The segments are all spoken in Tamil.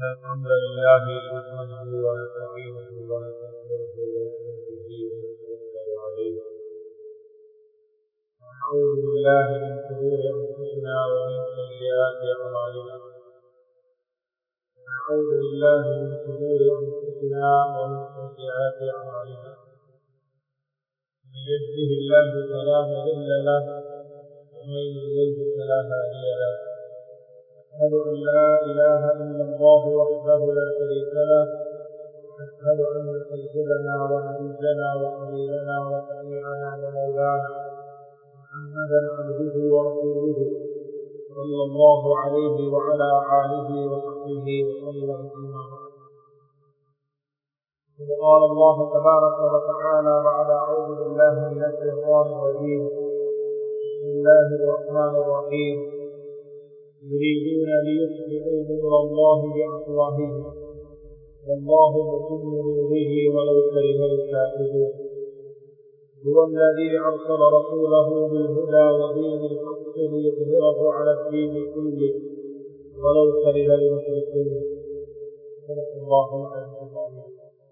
الحمد لله نحمده ونستعينه ونستغفره ونؤمن به ونتوكل عليه ونعوذ بالله من شرور انفسنا ومن سيئات اعمالنا نعوذ بالله من شرور انفسنا ومن سيئات اعمالنا من يهده الله فلا مضل له ومن يضلل فلا هادي له أشهد أن لا إله إلا الله وحده لا شريك له أشهد أن سيدنا ونبينا وحبيبنا وشفيعنا ومولانا محمدا عبده ورسوله صلى الله عليه وعلى آله وصحبه وسلم أما بعد قال الله تبارك وتعالى بعد أعوذ بالله من الشيطان الرجيم بسم الله الرحمن الرحيم يريدون ليطفئوا نور الله بأفواههم والله متم نوره ولو كره الكافرون هو الذي أرسل رسوله بالهدى ودين الحق ليظهره على الدين كله ولو كره المشركون صدق الله العلي العظيم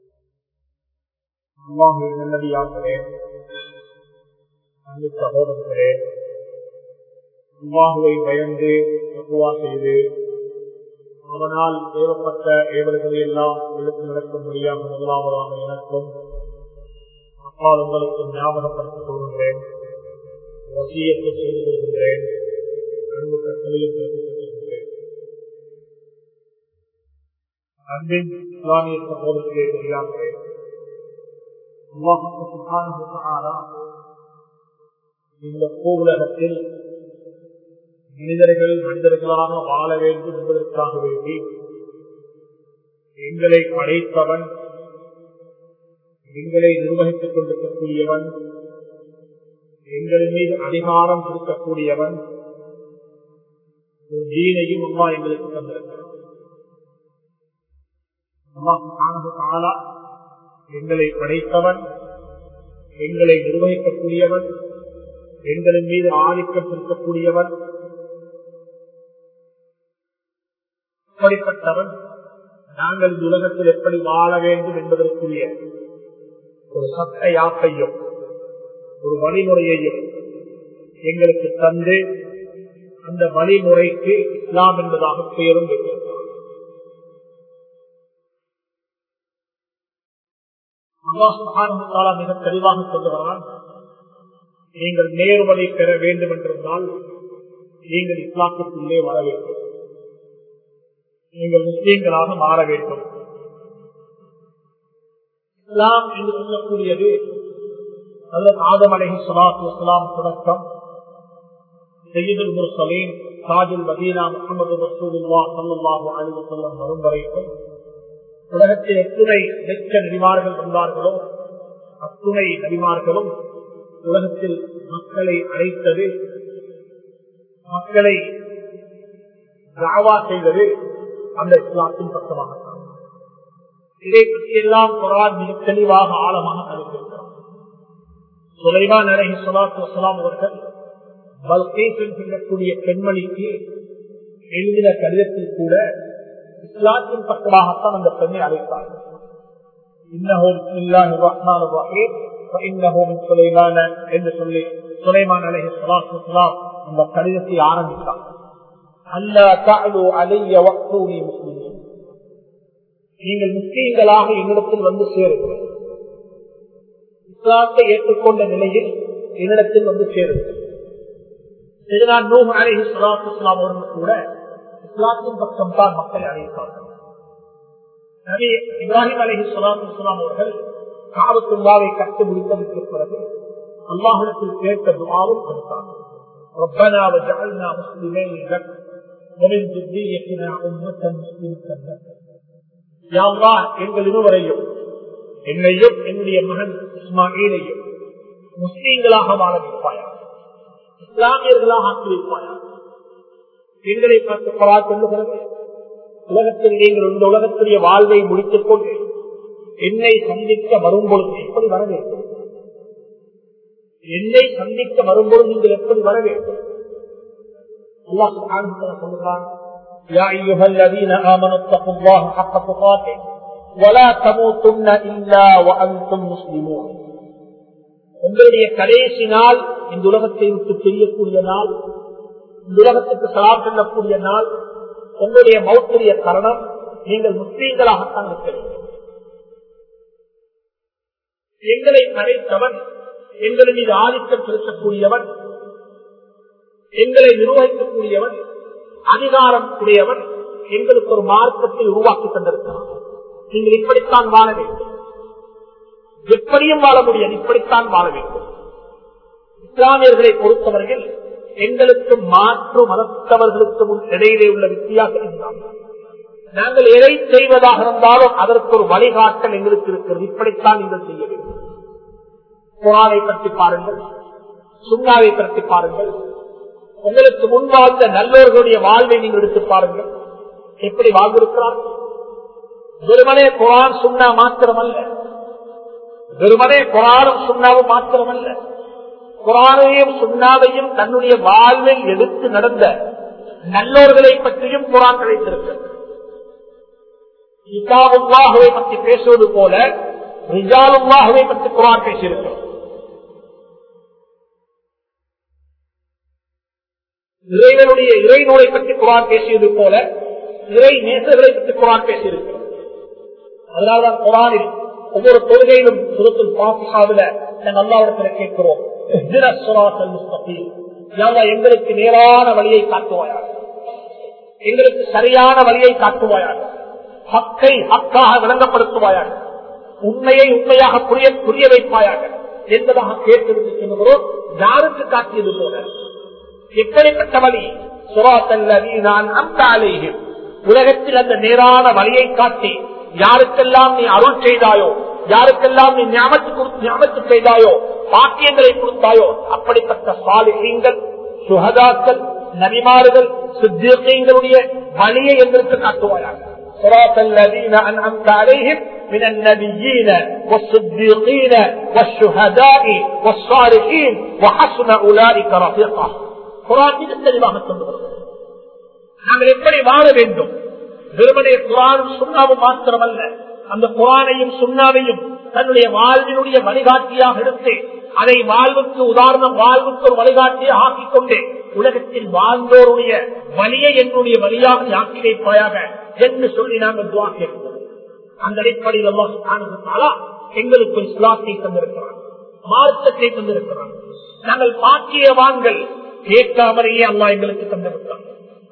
الله الذي ஆகிறேன் அன்பு சகோதரர்களே அல்லாஹுவை பயந்து தக்குவா செய்து அவனால் ஏவப்பட்ட ஏவல்களை எல்லாம் எடுத்து நடக்க முடியாமல் முதலாவதாக எனக்கும் அப்பால் உங்களுக்கு ஞாபகப்படுத்திக் கொள்கின்றேன் வசியத்தை செய்து கொள்கின்றேன் அன்பு கட்டளையும் பிறப்பிக்கின்றேன் அன்பின் இஸ்லாமிய சகோதரர்களே தெரியாமல் இந்த பூவுலகத்தில் மனிதர்கள் மனிதர்களாக வாழ வேண்டும் என்பதற்காக வேண்டி எங்களை படைத்தவன் எங்களை நிர்வகித்துக் கொண்டிருக்கக்கூடியவன் எங்கள் மீது அதிகாரம் இருக்கக்கூடியவன் ஒரு தீனையும் அம்மா எங்களுக்கு தந்திருக்கிறான் எங்களை படைத்தவன் எங்களை நிர்வகிக்கக்கூடியவன் எங்களின் மீது ஆதிக்கம் இருக்கக்கூடியவன் அப்படிப்பட்டவன் நாங்கள் இந்த உலகத்தில் எப்படி வாழ வேண்டும் என்பதற்குரிய ஒரு சட்ட யாக்கையும் ஒரு வழிமுறையையும் எங்களுக்கு தந்து அந்த வழிமுறைக்கு இஸ்லாம் என்பதாக பெயரும் வைத்திருக்கிறார் மிக தெளிவாக சொல்லுகிறான் நீங்கள் நேர்வழி பெற வேண்டும் என்றிருந்தால் நீங்கள் இஸ்லாத்துக்குள்ளே வர வேண்டும் நீங்கள் முஸ்லீம்களாக மாற வேண்டும் இஸ்லாம் என்று சொல்லக்கூடியது அல்லது ஆதம் அலஹி சலாத்து இஸ்லாம் தொடக்கம் செய்யுதல் முர்சலீம் சாஜுல் மதீனா முகமது ரசூலுல்லா சல்லாஹு அலி வசல்லம் வரும் வரைக்கும் உலகத்தில் எத்துணை லட்ச நபிமார்கள் வந்தார்களோ அத்துணை நபிமார்களும் உலகத்தில் மக்களை அழைத்தது மக்களை ராவா செய்தது அந்த இஸ்லாத்தின் பக்கமாக இதை பற்றி எல்லாம் குரான் மிக தெளிவாக ஆழமாக அறிந்திருக்கிறார் சுலைமான் அலஹி சலாத்து வசலாம் அவர்கள் பல்கேசன் சொல்லக்கூடிய பெண்மணிக்கு எழுதின கடிதத்தில் கூட இஸ்லாத்தின் பக்கமாகத்தான் அந்த பெண்ணை அழைத்தார்கள் என்று சொல்லி சுலைமான் அலஹி சலாத்து வசலாம் அந்த கடிதத்தை ஆரம்பித்தார் நீங்கள் முஸ்லீம்களாக என்னிடத்தில் வந்து சேருங்கள் இஸ்லாத்தை ஏற்றுக்கொண்ட நிலையில் என்னிடத்தில் வந்து சேருங்கள் அவர்கள் கூட இஸ்லாத்தின் பக்கம் தான் மக்களை அழைத்தார்கள் இப்ராஹிம் அலஹி சலாத்துலாம் அவர்கள் காவத்துள்ளாவை கட்டு முடித்ததற்கு பிறகு அல்லாஹிடத்தில் கேட்ட துவாவும் கொடுத்தார்கள் ربنا وجعلنا مسلمين لك ومن ذريتنا أمة مسلمة لك يا الله எங்கள் இருவரையும் என்னையும் என்னுடைய மகன் இஸ்மாயிலையும் முஸ்லீம்களாக வாழ வைப்பாயா இஸ்லாமியர்களாக ஆக்கி வைப்பாயா எங்களை பார்த்து பரா சொல்லுகிறது உலகத்தில் நீங்கள் இந்த உலகத்துடைய வாழ்வை முடித்துக் கொண்டு என்னை சந்திக்க வரும்பொழுது எப்படி வர வேண்டும் என்னை சந்திக்க வரும்போது நீங்கள் எப்படி வர வேண்டும் சொல்லுகிறான் يا أيها الذين آمنوا اتقوا الله حق تقاته ولا تموتن إلا وأنتم مسلمون உங்களுடைய கடைசி நாள் இந்த உலகத்தை விட்டு தெரியக்கூடிய நாள் இந்த உலகத்துக்கு சலாம் செல்லக்கூடிய நாள் உங்களுடைய மௌத்துடைய தருணம் நீங்கள் முஸ்லீம்களாகத்தான் இருக்க வேண்டும் எங்களை படைத்தவன் எங்களை மீது ஆதிக்கம் செலுத்தக்கூடியவன் எங்களை நிர்வகிக்கக்கூடியவன் அதிகாரம் உடையவன் எங்களுக்கு ஒரு மார்க்கத்தை உருவாக்கி தந்திருக்கிறான் நீங்கள் இப்படித்தான் வாழ வேண்டும் எப்படியும் வாழ முடியாது இப்படித்தான் வாழ வேண்டும் இஸ்லாமியர்களை பொறுத்தவர்கள் எங்களுக்கு மாற்று மதத்தவர்களுக்கு இடையிலே உள்ள வித்தியாசம் இதுதான். நாங்கள் எதை செய்வதாக இருந்தாலும் அதற்கு ஒரு வழிகாட்டல் எங்களுக்கு இருக்கிறது இப்படித்தான் நீங்கள் செய்ய வேண்டும் குரானை பற்றி பாருங்கள் சுண்ணாவை பற்றி பாருங்கள் உங்களுக்கு முன் வாழ்ந்த நல்லோர்களுடைய வாழ்வை நீங்கள் எடுத்து பாருங்கள் எப்படி வாழ்ந்திருக்கிறார்கள் வெறுமனே குரான் சுண்ணா மாத்திரமல்ல வெறுமனே குரானும் சுண்ணாவும் மாத்திரமல்ல குரானையும் சுண்ணாவையும் தன்னுடைய வாழ்வில் எடுத்து நடந்த நல்லோர்களை பற்றியும் குரான் கிடைத்திருக்கிறது இசாவுல்லாஹுவை பற்றி பேசுவது போல ரிஜாலுல்லாஹுவை பற்றி குரான் பேசியிருக்கிறோம் இறைவனுடைய இறை நூலை பற்றி குரான் பேசியது போல இறை நேசர்களை பற்றி குரான் பேசியிருக்கிறோம் அதனால்தான் குரானில் ஒவ்வொரு தொழுகையிலும் சுரத்தில் பாசிகாவில நாங்கள் அல்லாவிடத்தில் கேட்கிறோம் எங்களுக்கு நேரான வழியை காட்டுவாயாக எங்களுக்கு சரியான வழியை காட்டுவாயாக ஹக்கை ஹக்காக விளங்கப்படுத்துவாயாக உண்மையை உண்மையாக புரிய புரிய வைப்பாயாக என்பதாக கேட்டிருந்து சொல்லுகிறோம் யாருக்கு காட்டியது போல எப்படிப்பட்ட வழி சுராத்தல்லி நான் அந்த அலைகள் உலகத்தில் அந்த நேரான வழியை காட்டி யாருக்கெல்லாம் நீ அருள் செய்தாயோ யாருக்கெல்லாம் நீ ஞாபகத்து செய்தாயோ பாக்கியங்களை கொடுத்தாயோ அப்படிப்பட்ட சாலிகள் சுகதாக்கள் நபிமாறுகள் சித்தியங்களுடைய வழியை எங்களுக்கு காட்டுவாயாக صراط الذين أنعمت عليهم من النبيين والصديقين والشهداء والصالحين وحسن أولئك رفيقا قرآن من التلماء நாங்கள் எப்படி வாழ வேண்டும் வெறுமனே குரானும் சுண்ணாவும் மாத்திரமல்ல அந்த குரானையும் சுண்ணாவையும் தன்னுடைய வாழ்வினுடைய வழிகாட்டியாக எடுத்து அதை வாழ்வுக்கு உதாரணம் வாழ்வுக்கு ஒரு வழிகாட்டியாக ஆக்கிக் கொண்டு உலகத்தில் வாழ்ந்தோருடைய வழியை என்னுடைய வழியாக ஆக்கி வைப்பாயாக என்று சொல்லி நாங்கள் துவா கேட்கிறோம் அந்த அடிப்படையில் எங்களுக்கு இஸ்லாத்தை தந்திருக்கிறார் மார்க்கத்தை தந்திருக்கிறார் நாங்கள் பாக்கியவான்கள் கேட்காமலேயே அல்லா எங்களுக்கு தந்திருக்கிறார்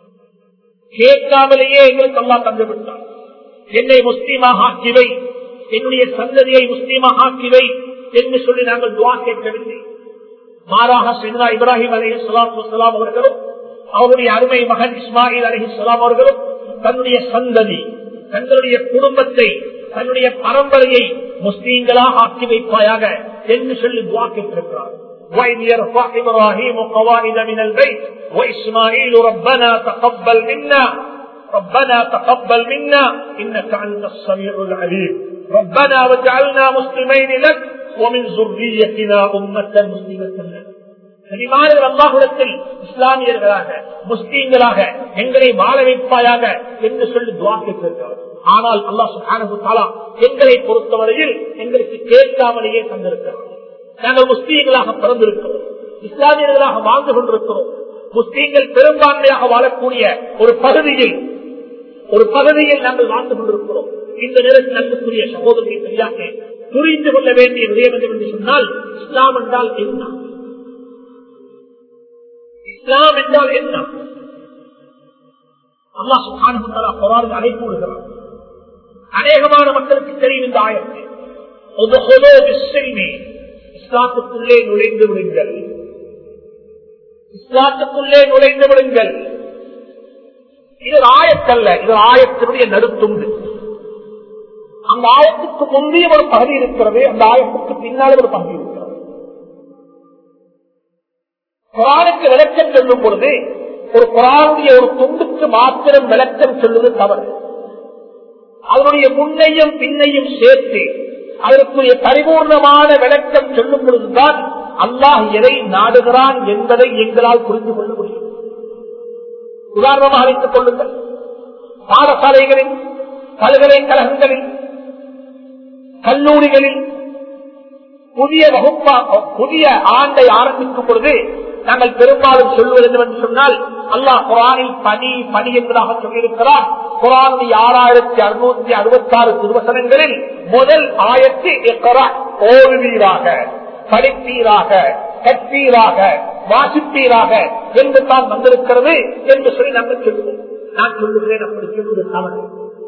கேட்காமலேயே எங்களுக்கு அல்லா தந்துவிட்டார் என்னை முஸ்லீமாக ஆக்கிவை என்னுடைய சந்ததியை முஸ்லீமாக ஆக்கிவை என்று சொல்லி நாங்கள் துவா கேட்கவில்லை மாறாக சென்னா இப்ராஹிம் அலி சலாம் அவர்களும் அவருடைய அருமை மகன் இஸ்மாயில் அலி சலாம் அவர்களும் தன்னுடைய சந்ததி தங்களுடைய குடும்பத்தை தன்னுடைய பரம்பரையை முஸ்லீம்களாக ஆக்கி வைப்பாயாக என்று சொல்லி துவா கேட்டிருக்கிறார் وإذ يرفع إبراهيم قواعد من البيت وإسماعيل ربنا تقبل منا ربنا تقبل منا إنك أنت السميع العليم ربنا واجعلنا مسلمين لك ومن ذريتنا أمة مسلمة لك நபிமார்கள் அல்லாஹுடத்தில் இஸ்லாமியர்களாக முஸ்லீம்களாக எங்களை வாழ வைப்பாயாக என்று சொல்லி துவா கேட்டிருக்கிறார் ஆனால் அல்லாஹ் சுஹானு எங்களை பொறுத்தவரையில் எங்களுக்கு கேட்காமலேயே தந்திருக்கிறார் நாங்கள் முஸ்லீம்களாக பிறந்திருக்கிறோம் இஸ்லாமியர்களாக வாழ்ந்து கொண்டிருக்கிறோம் முஸ்லீம்கள் பெரும்பான்மையாக வாழக்கூடிய ஒரு பகுதியில் ஒரு பகுதியில் நாங்கள் வாழ்ந்து கொண்டிருக்கிறோம் இந்த நேரத்தில் அன்புக்குரிய சகோதரி சரியாக புரிந்து கொள்ள வேண்டிய விடயம் என்று சொன்னால் இஸ்லாம் என்றால் என்ன இஸ்லாம் என்றால் என்ன அல்லா சுகானுத்தலா குரான் அழைப்பு விடுகிறார் அநேகமான மக்களுக்கு தெரியும் இந்த ஆயத்தை இஸ்லாத்துக்குள்ளே நுழைந்து விடுங்கள் இஸ்லாத்துக்குள்ளே நுழைந்து விடுங்கள் இது ஆயத்தல்ல இது ஆயத்தினுடைய நடுத்துண்டு அந்த ஆயத்துக்கு முந்தைய ஒரு பகுதி இருக்கிறது அந்த ஆயத்துக்கு பின்னால் ஒரு பகுதி இருக்கிறது குரானுக்கு விளக்கம் சொல்லும் பொழுது ஒரு குரானுடைய ஒரு துண்டுக்கு மாத்திரம் விளக்கம் சொல்லுவது தவறு அதனுடைய முன்னையும் பின்னையும் சேர்த்து அதற்குரிய பரிபூர்ணமான விளக்கம் சொல்லும் பொழுதுதான் அல்லாஹ் எதை நாடுகிறான் என்பதை எங்களால் புரிந்து கொள்ள முடியும் உதாரணமாக வைத்துக் கொள்ளுங்கள் பாடசாலைகளில் பல்கலைக்கழகங்களில் கல்லூரிகளில் புதிய வகுப்பா புதிய ஆண்டை ஆரம்பிக்கும் பொழுது நாங்கள் பெரும்பாலும் சொல்வது என்னவென்று சொன்னால் அல்லாஹ் குரானில் பனி பனி என்பதாக சொல்லியிருக்கிறார் குரானுடைய ஆறாயிரத்தி அறுநூத்தி அறுபத்தி ஆறு திருவசனங்களில் முதல் ஆயத்து ஓடுவீராக படிப்பீராக கற்பீராக வாசிப்பீராக என்று தான் வந்திருக்கிறது என்று சொல்லி நாங்கள் சொல்லுவோம் நான் சொல்லுகிறேன் அப்படி சொல்வது தவறு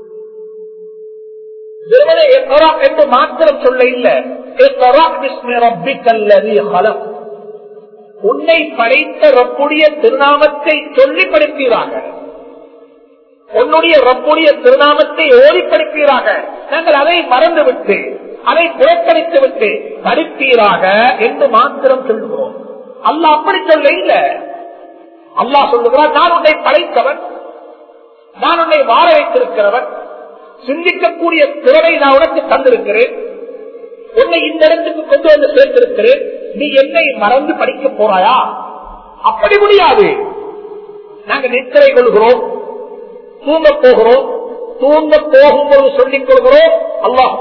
வெறுமனே இக்ரா என்று மாத்திரம் சொல்ல இல்ல இக்ரா பிஸ்மி ரப்பிக்கல்லதி ஹலக். உன்னை படைத்த ரப்புடைய திருநாமத்தை சொல்லி படிப்பீராக உன்னுடைய ரப்புடைய திருநாமத்தை ஓடி படிப்பீராக நாங்கள் அதை மறந்துவிட்டு அதை புறக்கணித்து விட்டு படிப்பீராக என்று மாத்திரம் சொல்லுகிறோம் அல்லாஹ் அப்படி சொல்ல இல்ல அல்லாஹ் சொல்லுகிறார் நான் உன்னை படைத்தவன் நான் உன்னை வாழ வைத்திருக்கிறவன் சிந்திக்கக்கூடிய திறனை நான் உனக்கு தந்திருக்கிறேன் உன்னை இந்த இடத்துக்கு கொண்டு வந்து சேர்த்திருக்கிறேன் நீ என்னை மறந்து படிக்க போறாயா அப்படி முடியாது நாங்க நித்திரை கொள்கிறோம் தூங்க போகிறோம் தூங்க போகும்போது சொல்லிக் கொள்கிறோம் அல்லாஹ்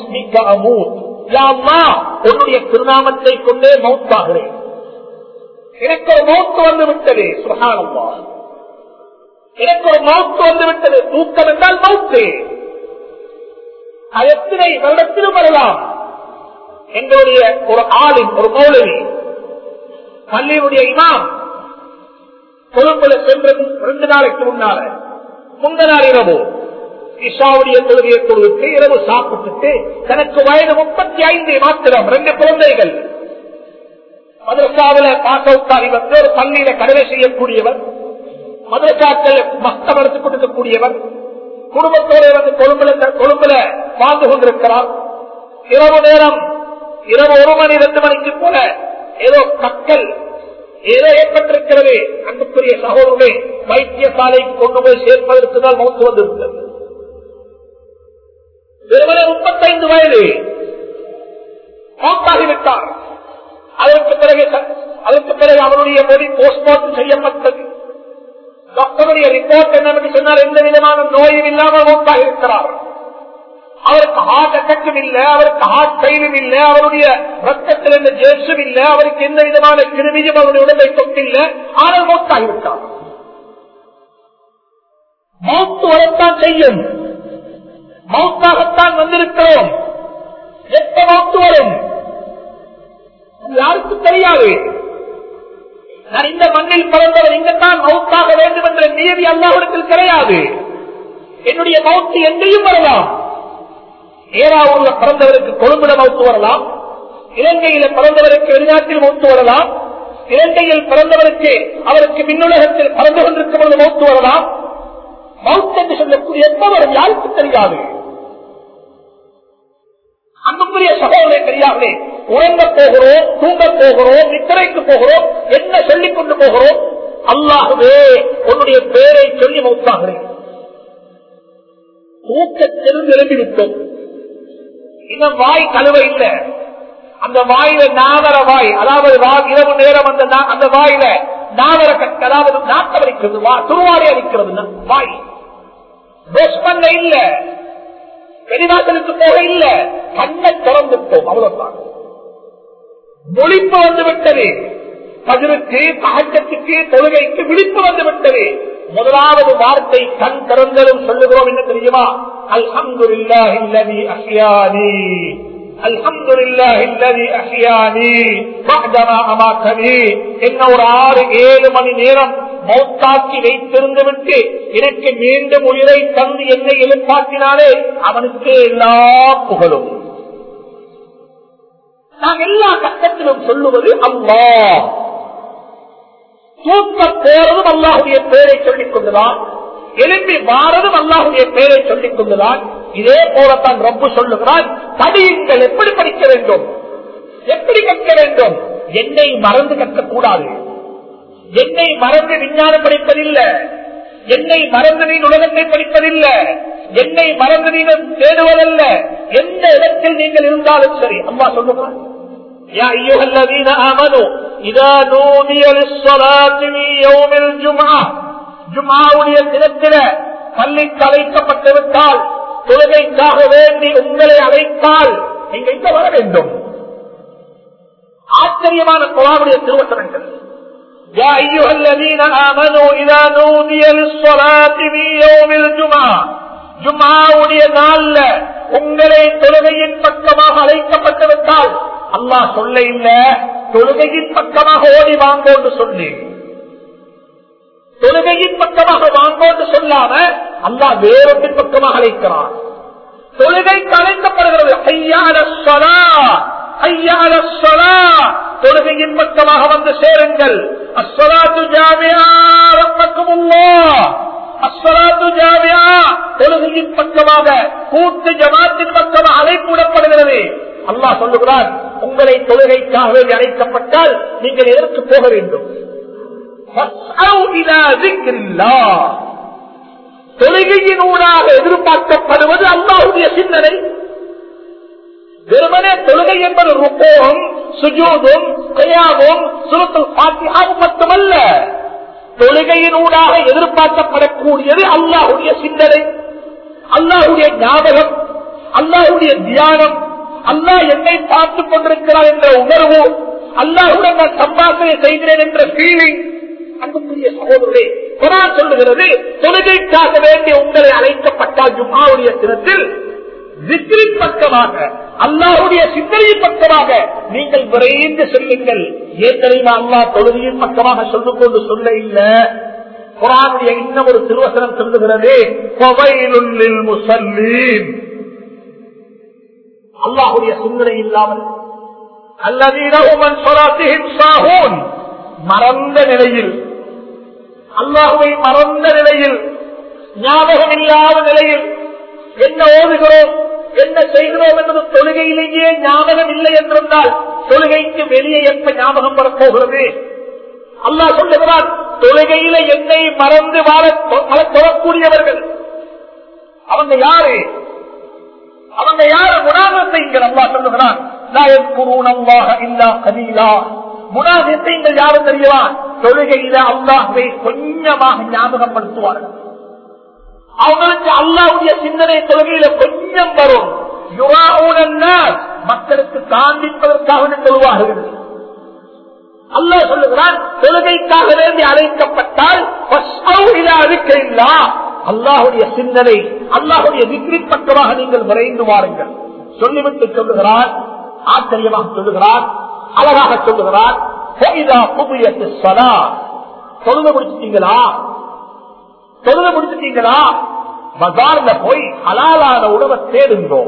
உன்னுடைய திருநாமத்தை கொண்டே மௌத்தாகிறேன் எனக்கு ஒரு மௌத்து வந்து விட்டது சுகானம்மா எனக்கு ஒரு மௌத்து வந்து விட்டது தூக்கம் என்றால் மௌத்து அது எத்தனை வருடத்திலும் வரலாம் எங்களுடைய ஒரு ஆளின் ஒரு மௌலவி பள்ளியினுடைய இமாம் கொழும்புல சென்றது ரெண்டு நாளைக்கு முன்னால முந்த நாள் இரவு இஷாவுடைய தொழுகையை தொழுவிட்டு இரவு சாப்பிட்டுட்டு தனக்கு வயது முப்பத்தி ஐந்து மாத்திரம் ரெண்டு குழந்தைகள் மதரசாவில பாஸ் அவுட் ஆகி வந்து ஒரு பள்ளியில கடலை செய்யக்கூடியவர் மதரசாக்கள் மஸ்தம் எடுத்துக் கொடுக்கக்கூடியவர் குடும்பத்தோடு வந்து கொழும்புல கொழும்புல வாழ்ந்து கொண்டிருக்கிறார் இரவு நேரம் இரவு ஒரு மணி ரெண்டு மணிக்கு போல ஏதோ கக்கல் ஏதோ ஏற்பட்டிருக்கிறது அன்புக்குரிய சகோதரர்களே வைத்தியசாலைக்கு கொண்டு போய் சேர்ப்பதற்கு தான் மௌத்து வந்திருக்கிறது வெறுமனே முப்பத்தைந்து வயது மௌத்தாகிவிட்டார் அதற்கு பிறகு அதற்கு பிறகு அவருடைய மொழி போஸ்ட்மார்ட்டம் செய்யப்பட்டது டாக்டருடைய ரிப்போர்ட் என்னவென்று சொன்னால் எந்த விதமான நோயும் இல்லாமல் மௌத்தாக இருக்கிறார் அவருக்கு ஹார்ட் அட்டாக்கும் இல்ல அவருக்கு ஹார்ட் பெயிலும் இல்ல அவருடைய ரத்தத்தில் எந்த ஜேசும் இல்ல அவருக்கு எந்த விதமான கிருமியும் அவருடைய உடம்பை தொட்டில்ல ஆனால் மௌத்தாகிவிட்டார் மௌத்து வரத்தான் செய்யும் மௌத்தாகத்தான் வந்திருக்கிறோம் எப்ப மௌத்து வரும் யாருக்கும் தெரியாது நான் இந்த மண்ணில் பிறந்தவர் இங்கத்தான் மவுத்தாக வேண்டும் என்ற நியதி அல்லாஹிடத்தில் கிடையாது என்னுடைய மவுத்து எங்கேயும் வரலாம் ஏராவூர்ல பிறந்தவருக்கு கொழும்புல மவுத்து வரலாம் இலங்கையில பிறந்தவருக்கு வெளிநாட்டில் மவுத்து வரலாம் இலங்கையில் பிறந்தவருக்கு அவருக்கு மின்னுலகத்தில் பறந்து கொண்டிருக்கும் பொழுது மவுத்து வரலாம் மவுத் என்று சொல்லக்கூடிய எப்ப வரும் யாருக்கும் தெரியாது அன்புக்குரிய சகோதரே தெரியாமலே உறங்க போகிறோம் தூங்க போகிறோம் நித்திரைக்கு போகிறோம் என்ன சொல்லிக் கொண்டு போகிறோம் அல்லாகவே உன்னுடைய பேரை சொல்லி மௌத்தாகிறேன் தூக்கத்திலும் எழுந்திருத்தோம் இன்னும் வாய் கழுவ இல்லை அந்த வாயில நாவர வாய் அதாவது இரவு நேரம் அந்த அந்த வாயில நாவர அதாவது நாட்டம் அடிக்கிறது துருவாடை அடிக்கிறது வாய் பிரஷ் பண்ண இல்ல வெளிநாட்டிற்கு போக இல்ல கண்ணை திறந்துட்டோம் அவ்வளவுதான் மொழிப்பு வந்து விட்டது பதிலுக்கு பகச்சத்துக்கு தொழுகைக்கு விழிப்பு வந்து விட்டது முதலாவது வார்த்தை கண் திறந்ததும் சொல்லுகிறோம் என்ன தெரியுமா அல்ஹம்து இல்லதி அஹ்யானி الحمد لله الذي احياني بعدما اماتني என்ன ஒரு ஆறு ஏழு மணி நேரம் மௌத்தாக்கி வைத்திருந்து விட்டு எனக்கு மீண்டும் உயிரை தந்து என்னை எழுப்பாக்கினாலே அவனுக்கு எல்லா புகழும் நாம் எல்லா கட்டத்திலும் சொல்லுவது அல்லா தூக்க போறதும் அல்லாஹுடைய பேரை சொல்லிக் கொண்டுதான் எழுப்பி வாரதும் அல்லாஹுடைய பேரை சொல்லிக் கொண்டுதான் இதே போலத்தான் ரொம்ப சொல்லுகிறான் படியுங்கள் எப்படி படிக்க வேண்டும் எப்படி கற்க வேண்டும் என்னை மறந்து கற்கக்கூடாது என்னை மறந்து விஞ்ஞானம் படிப்பதில்லை என்னை மறந்து நீ உலகத்தை படிப்பதில்லை என்னை மறந்து நீங்கள் தேடுவதல்ல எந்த இடத்தில் நீங்கள் இருந்தாலும் சரி அம்மா சொல்லுங்கள் يا أيها الذين آمنوا إذا نودي للصلاة من يوم الجمعة ஜுமாவுடைய தினத்தில பள்ளிக்கு அழைக்கப்பட்டு விட்டால் தொழுகைக்காக வேண்டி உங்களை அழைத்தால் நீங்க இங்க வர வேண்டும் ஆச்சரியமான குரானுடைய திருவசனங்கள் يا أيها الذين آمنوا إذا نودي للصلاة في يوم الجمعة ஜும்மாவுடைய நாள்ல உங்களை தொழுகையின் பக்கமாக அழைக்கப்பட்டிருந்தால் அல்லாஹ் சொல்ல இல்ல தொழுகையின் பக்கமாக ஓடி வாங்கோன்னு சொல்லி தொழுகையின் பக்கமாக வாங்கோன்னு சொல்லாம அல்லாஹ் வேறொன்றின் பக்கமாக அழைக்கிறான் தொழுகைக்கு அழைக்கப்படுகிறது ஐயான சொலா ஐயான சொலா தொழுகையின் பக்கமாக வந்து சேருங்கள் அஸ்வலாத்து ஜாமியா ரப்பக்குமுல்லா அஸ்வலாத்து ஜாமியா தொழுகையின் பக்கமாக கூட்டு ஜமாத்தின் பக்கமாக அழைப்புடப்படுகிறது அல்லாஹ் சொல்லுகிறார் உங்களை தொழுகைக்காக வேண்டி அழைக்கப்பட்டால் நீங்கள் எதற்கு போக வேண்டும் தொழுகையின் ஊடாக எதிர்பார்க்கப்படுவது அல்லாஹுடைய சிந்தனை வெறுமனே தொழுகை என்பது ருப்போகம் சுஜூதும் கையாவும் சுருத்தல் பாத்தியாவும் மட்டுமல்ல தொழுகையின் ஊடாக எதிர்பார்க்கப்படக்கூடியது அல்லாஹுடைய சிந்தனை அல்லாஹுடைய ஞாபகம் அல்லாஹுடைய தியானம் அல்லாஹ் என்னை பார்த்துக் கொண்டிருக்கிறார் என்ற உணர்வு அல்லாஹுடன் நான் சம்பாசனை செய்கிறேன் என்ற ஃபீலிங் அன்புக்குரிய சகோதரே குரான் சொல்லுகிறது தொழுகைக்காக வேண்டி உங்களை அழைக்கப்பட்டால் ஜும்மாவுடைய தினத்தில் விக்ரின் பக்கமாக அல்லாஹுடைய சிந்தனையின் பக்கமாக நீங்கள் விரைந்து செல்லுங்கள் ஏன் தெரியுமா அல்லாஹ் தொழுகையின் பக்கமாக சொல்லிக் கொண்டு சொல்ல இல்ல குரானுடைய இன்னும் ஒரு திருவசனம் சொல்லுகிறது கொவைலுள்ளில் முசல்லீன் அல்லாஹுடைய சிந்தனை இல்லாமல் அல்லதீனவுமன் சொலாத்தின் சாகூன் மறந்த நிலையில் அல்லாஹுவை மறந்த நிலையில் ஞாபகம் இல்லாத நிலையில் என்ன ஓதுகிறோம் என்ன செய்கிறோம் என்பது தொழுகையிலேயே ஞாபகம் இல்லை என்றிருந்தால் தொழுகைக்கு வெளியே எப்ப ஞாபகம் வரப்போகிறது அல்லாஹ் சொல்லுகிறான் தொழுகையில என்னை மறந்து வாழ வாழ தொடக்கூடியவர்கள் அவங்க யாரு அவங்க யாரு குணாகத்தை இங்க அல்லா சொல்லுகிறான் குணாகத்தைங்கள் யாரும் தெரியவா தொழுகையில அல்லாஹை கொஞ்சமாக ஞாபகப்படுத்துவார்கள் அவங்களுக்கு அல்லாவுடைய சிந்தனை தொழுகையில கொஞ்சம் வரும் மக்களுக்கு காண்பிப்பதற்காக சொல்லுவார்கள் அல்லா சொல்லுகிறான் தொழுகைக்காக வேண்டி அழைக்கப்பட்டால் அறிக்கையில்லா அல்லாஹுடைய சிந்தனை அல்லாஹுடைய விக்ரி பக்கமாக நீங்கள் விரைந்து வாருங்கள் சொல்லிவிட்டு சொல்லுகிறான் ஆச்சரியமாக சொல்லுகிறான் அழகாக சொல்லுகிறான் தொழுக முடிச்சிட்டீங்களா தொழுக முடிச்சிட்டீங்களா பஜார்ல போய் ஹலாலான உணவை தேடுங்கோ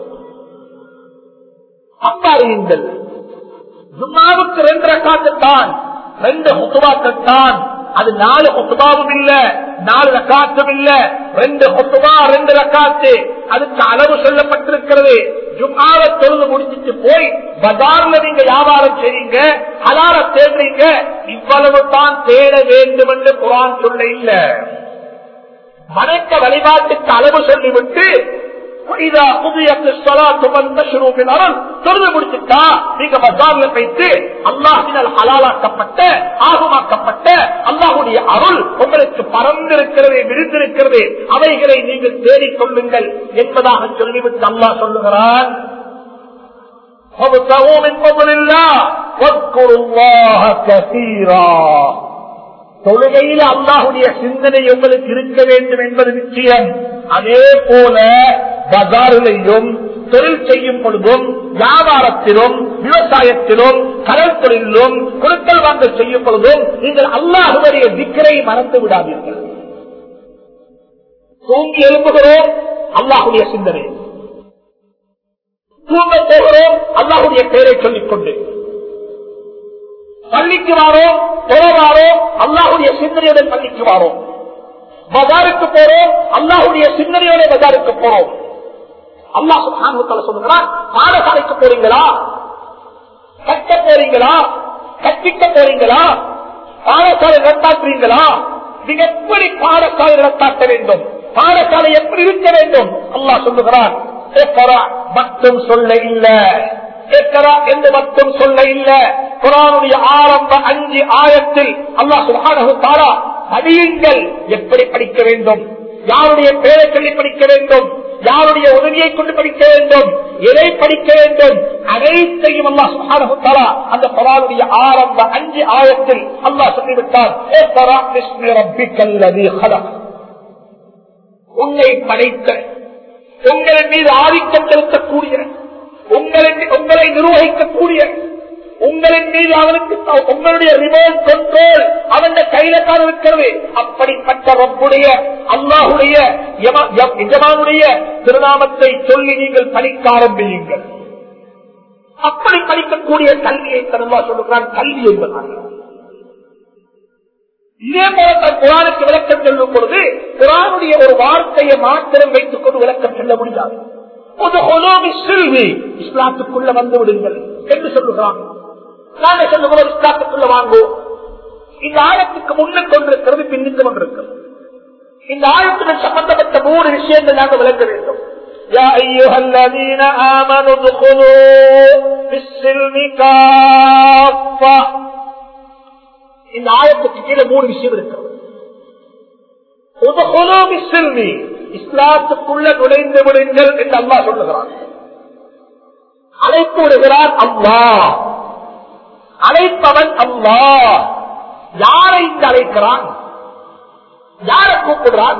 அப்பாரியுங்கள் ஜும்மாவுக்கு ரெண்டு ரக்காத்துத்தான் ரெண்டு முத்துவாக்கத்தான் அது நாலு கொத்துபாவும் இல்ல நாலு ரக்காத்தும் இல்ல ரெண்டு கொத்துபா ரெண்டு ரக்காத்து அதுக்கு அளவு சொல்லப்பட்டிருக்கிறது ஜும்மாவ தொழுது முடிச்சிட்டு போய் பஜார்ல நீங்க வியாபாரம் செய்றீங்க ஹலால தேடுறீங்க இவ்வளவு தான் தேட வேண்டும் என்று குரான் சொல்ல இல்ல வணக்க வழிபாட்டுக்கு அளவு சொல்லிவிட்டு ஹலாலாக்கப்பட்ட ஆகுமாக்கப்பட்ட அல்லாஹுடைய அருள் உங்களுக்கு பறந்திருக்கிறது விரிந்திருக்கிறது அவைகளை நீங்கள் தேடிக் கொள்ளுங்கள் என்பதாக சொல்லிவிட்டு அல்லாஹ் சொல்லுகிறான் தொழுகையில் அல்லாஹுடைய சிந்தனை உங்களுக்கு இருக்க வேண்டும் என்பது நிச்சயம் அதே போல பஜாரிலையும் தொழில் செய்யும் பொழுதும் வியாபாரத்திலும் விவசாயத்திலும் கடல் தொழிலும் கொடுக்கல் வாங்கல் செய்யும் பொழுதும் நீங்கள் அல்லாஹுடைய திக்கரை மறந்து விடாதீர்கள் தூங்கி எழுப்புகிறோம் அல்லாஹுடைய சிந்தனை தூங்க போகிறோம் அல்லாஹுடைய பெயரை சொல்லிக் கொண்டு பள்ளிக்கு வாரோம் தொழவாரோம் அல்லாஹுடைய சிந்தனையுடன் பள்ளிக்கு வாரோம் பஜாருக்கு போறோம் அல்லாஹுடைய சிந்தனையோட பஜாருக்கு போறோம் அல்லாஹ் சொல்லுகிறான் பாடசாலைக்கு போறீங்களா கட்ட போறீங்களா கற்பிக்க போறீங்களா பாடசாலை நடத்தாக்குறீங்களா நீங்க எப்படி பாடசாலை நடத்தாக்க வேண்டும் பாடசாலை எப்படி இருக்க வேண்டும் அல்லாஹ் சொல்லுகிறான் மட்டும் சொல்ல இல்ல என்று மட்டும் சொல்ல இல்ல குரானுடைய ஆரம்ப அஞ்சு ஆயத்தில் அல்லாஹ் சுகானு தாரா படியுங்கள் எப்படி படிக்க வேண்டும் யாருடைய பெயரை சொல்லி படிக்க வேண்டும் யாருடைய உதவியை கொண்டு படிக்க வேண்டும் எதை படிக்க வேண்டும் அனைத்தையும் அல்லா சுகாரா அந்த பரானுடைய ஆரம்ப அஞ்சு ஆயத்தில் அல்லாஹ் சொல்லிவிட்டார் உன்னை படைத்த உங்களின் மீது ஆதிக்கம் செலுத்தக்கூடிய உங்களின் உங்களை நிர்வகிக்கக்கூடிய உங்களின் மீது அவனுக்கு உங்களுடைய ரிமோட் கண்ட்ரோல் அவன் கையில தான் இருக்கிறது அப்படிப்பட்ட ரப்புடைய அல்லாஹுடைய எஜமானுடைய திருநாமத்தை சொல்லி நீங்கள் படிக்க ஆரம்பியுங்கள் அப்படி படிக்கக்கூடிய கல்வியை தருவா சொல்லுகிறான் கல்வி என்பதாக இதே போல தன் குரானுக்கு விளக்கம் சொல்லும் பொழுது குரானுடைய ஒரு வார்த்தையை மாத்திரம் வைத்துக் கொண்டு விளக்கம் சொல்ல முடியாது செல்வி இஸ்லாத்துக்குள்ள வந்து விடுங்கள் என்று சொல்லுகிறான் நாங்கள் சொல்லுகிறோம் இஸ்லாத்துக்குள்ள வாங்குவோம் இந்த ஆயத்துக்கு முன்னுக்கு கொண்டிருக்கிறது பின்னுக்கு கொண்டிருக்கிறது இந்த ஆயத்துடன் சம்பந்தப்பட்ட மூணு விஷயங்கள் நாங்கள் விளங்க வேண்டும் يا أيها الذين آمنوا ادخلوا في السلم كافة இந்த ஆயத்துக்கு கீழே மூணு விஷயம் இருக்கிறது இஸ்லாத்துக்குள்ள நுழைந்து விடுங்கள் என்று அல்லா சொல்லுகிறான் அழைப்பு விடுகிறான் அம்மா அழைப்பவன் அம்மா யாரை இங்கு அழைக்கிறான் யாரை கூப்பிடுறான்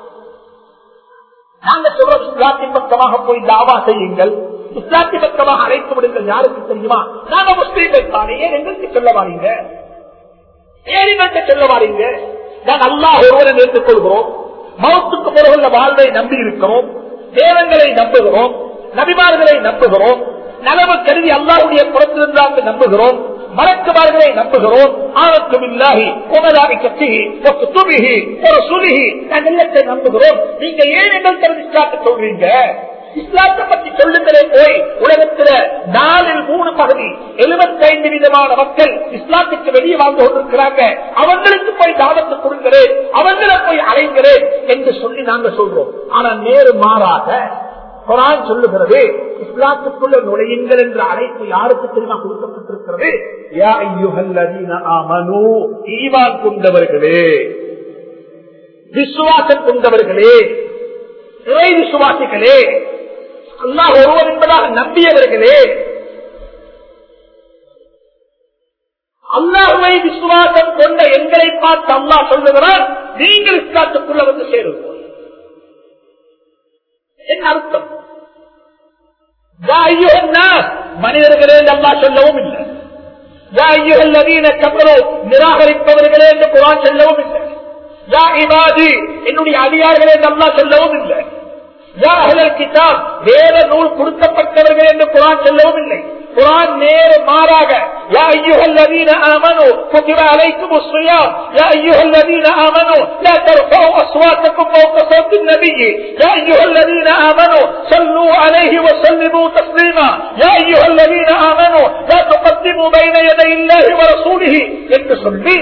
நாங்க சொல்றோம் இஸ்லாத்தின் பக்கமாக போய் தாவா செய்யுங்கள் இஸ்லாத்தின் பக்கமாக அழைத்து விடுங்கள் யாருக்கு தெரியுமா நாங்க முஸ்லீம்கள் தானே ஏன் எங்களுக்கு சொல்ல வாரீங்க ஏன் எங்கள்கிட்ட சொல்ல வாரீங்க நான் அல்லா ஒருவரை நிறுத்திக் கொள்கிறோம் மௌத்துக்கு பிறகுள்ள வாழ்வை நம்பி இருக்கிறோம் தேவங்களை நம்புகிறோம் நபிமார்களை நம்புகிறோம் நலவு கருதி அல்லாவுடைய புறத்திலிருந்து நம்புகிறோம் மலக்குமார்களை நம்புகிறோம் ஆனத்தும் இல்லாகி உமதாகி கத்திகி ஒரு துமிகி ஒரு சுலிகி நாங்கள் எல்லாத்தை நம்புகிறோம் நீங்க ஏன் எங்கள் தரது இஸ்லாத்தை சொல்றீங்க இஸ்லாத்தை பற்றி சொல்லுங்களே போய் உலகத்துல நாலில் மூணு பகுதி எழுபத்தி ஐந்து விதமான மக்கள் இஸ்லாத்துக்கு வெளியே வாழ்ந்து கொண்டிருக்கிறாங்க அவங்களுக்கு போய் தாவத்து கொடுக்கிறேன் அவங்களை போய் அலைங்கிறேன் என்று சொல்லி நாங்க சொல்றோம் ஆனா நேரு மாறாக குரான் சொல்லுகிறது இஸ்லாத்துக்குள்ள நுழையுங்கள் என்ற அழைப்பு யாருக்கு தெரியுமா கொடுக்கப்பட்டிருக்கிறது யா ஐயுஹல்லதீன ஆமனு ஈமான் கொண்டவர்களே விசுவாசம் கொண்டவர்களே இறை விசுவாசிகளே அல்லாஹ் ஒருவர் என்பதாக நம்பியவர்களே அல்லாஹுவை விசுவாசம் கொண்ட எங்களை பார்த்து அல்லாஹ் சொல்லுகிறார் நீங்கள் இஸ்லாத்துக்குள்ள வந்து சேருங்கள் என்ன அர்த்தம் மனிதர்களே அல்லா சொல்லவும் இல்லை நிராகரிப்பவர்களே என்று குரான் சொல்லவும் இல்லை என்னுடைய அதிகாரிகளே அல்லா சொல்லவும் இல்லை கிதாப் வேற நூல் கொடுக்கப்பட்டவர்கள் என்று குரான் சொல்லவும் இல்லை குரான் நேர மாறாக يا أيها الذين آمنوا كتب عليكم الصيام يا أيها الذين آمنوا لا ترفعوا أصواتكم فوق صوت النبي يا أيها الذين آمنوا صلوا عليه وسلموا تسليما يا أيها الذين آمنوا لا تقدموا بين يدي الله ورسوله என்று சொல்லி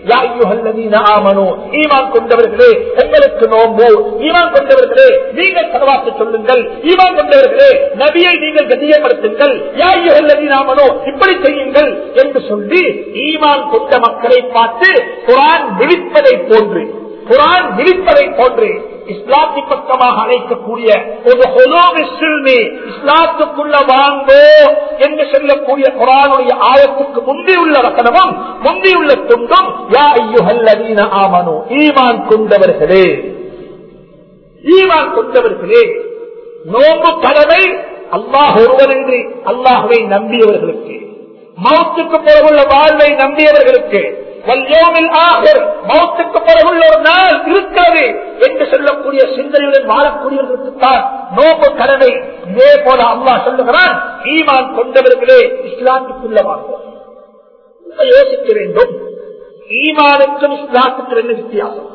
ஈமான் கொண்டவர்களே உங்களுக்கு நோம்பு ஈமான் கொண்டவர்களே நீங்கள் செலவாக்க சொல்லுங்கள் ஈமான் கொண்டவர்களே நபியை நீங்கள் கண்ணியப்படுத்துங்கள் யாமனோ இப்படி செய்யுங்கள் என்று சொல்லி ஈமான் கொண்ட மக்களை பார்த்து குரான் விழிப்பதை போன்று குரான் விழிப்பதை போன்று இஸ்லாத்தி பக்கமாக அழைக்கக்கூடிய ஒரு ஹொலோவிஸ்மி இஸ்லாத்துக்குள்ள வாங்கோ என்று சொல்லக்கூடிய குரானுடைய ஆயத்துக்கு முந்தியுள்ள வசனமும் முந்தியுள்ள துண்டும் யா ஐயுஹல்லதீன ஆமனு ஈமான் கொண்டவர்களே ஈமான் கொண்டவர்களே நோம்பு கடவை அல்லாஹ் ஒருவரின்றி அல்லாஹுவை நம்பியவர்களுக்கு மௌத்துக்கு பிறகுள்ள வாழ்வை நம்பியவர்களுக்கு மௌத்துக்கு பிறகுள்ள ஒரு நாள் இருக்கிறது என்று சொல்லக்கூடிய சிந்தனையுடன் வாழக்கூடியவர்களுக்கு தான் நோம்பு கடனை இதே போல அல்லா சொல்லுகிறான் ஈமான் கொண்டவர்களே இஸ்லாத்துக்குள்ள வாழ்வோம் யோசிக்க வேண்டும் ஈமானுக்கும் இஸ்லாத்துக்கு என்ன வித்தியாசம்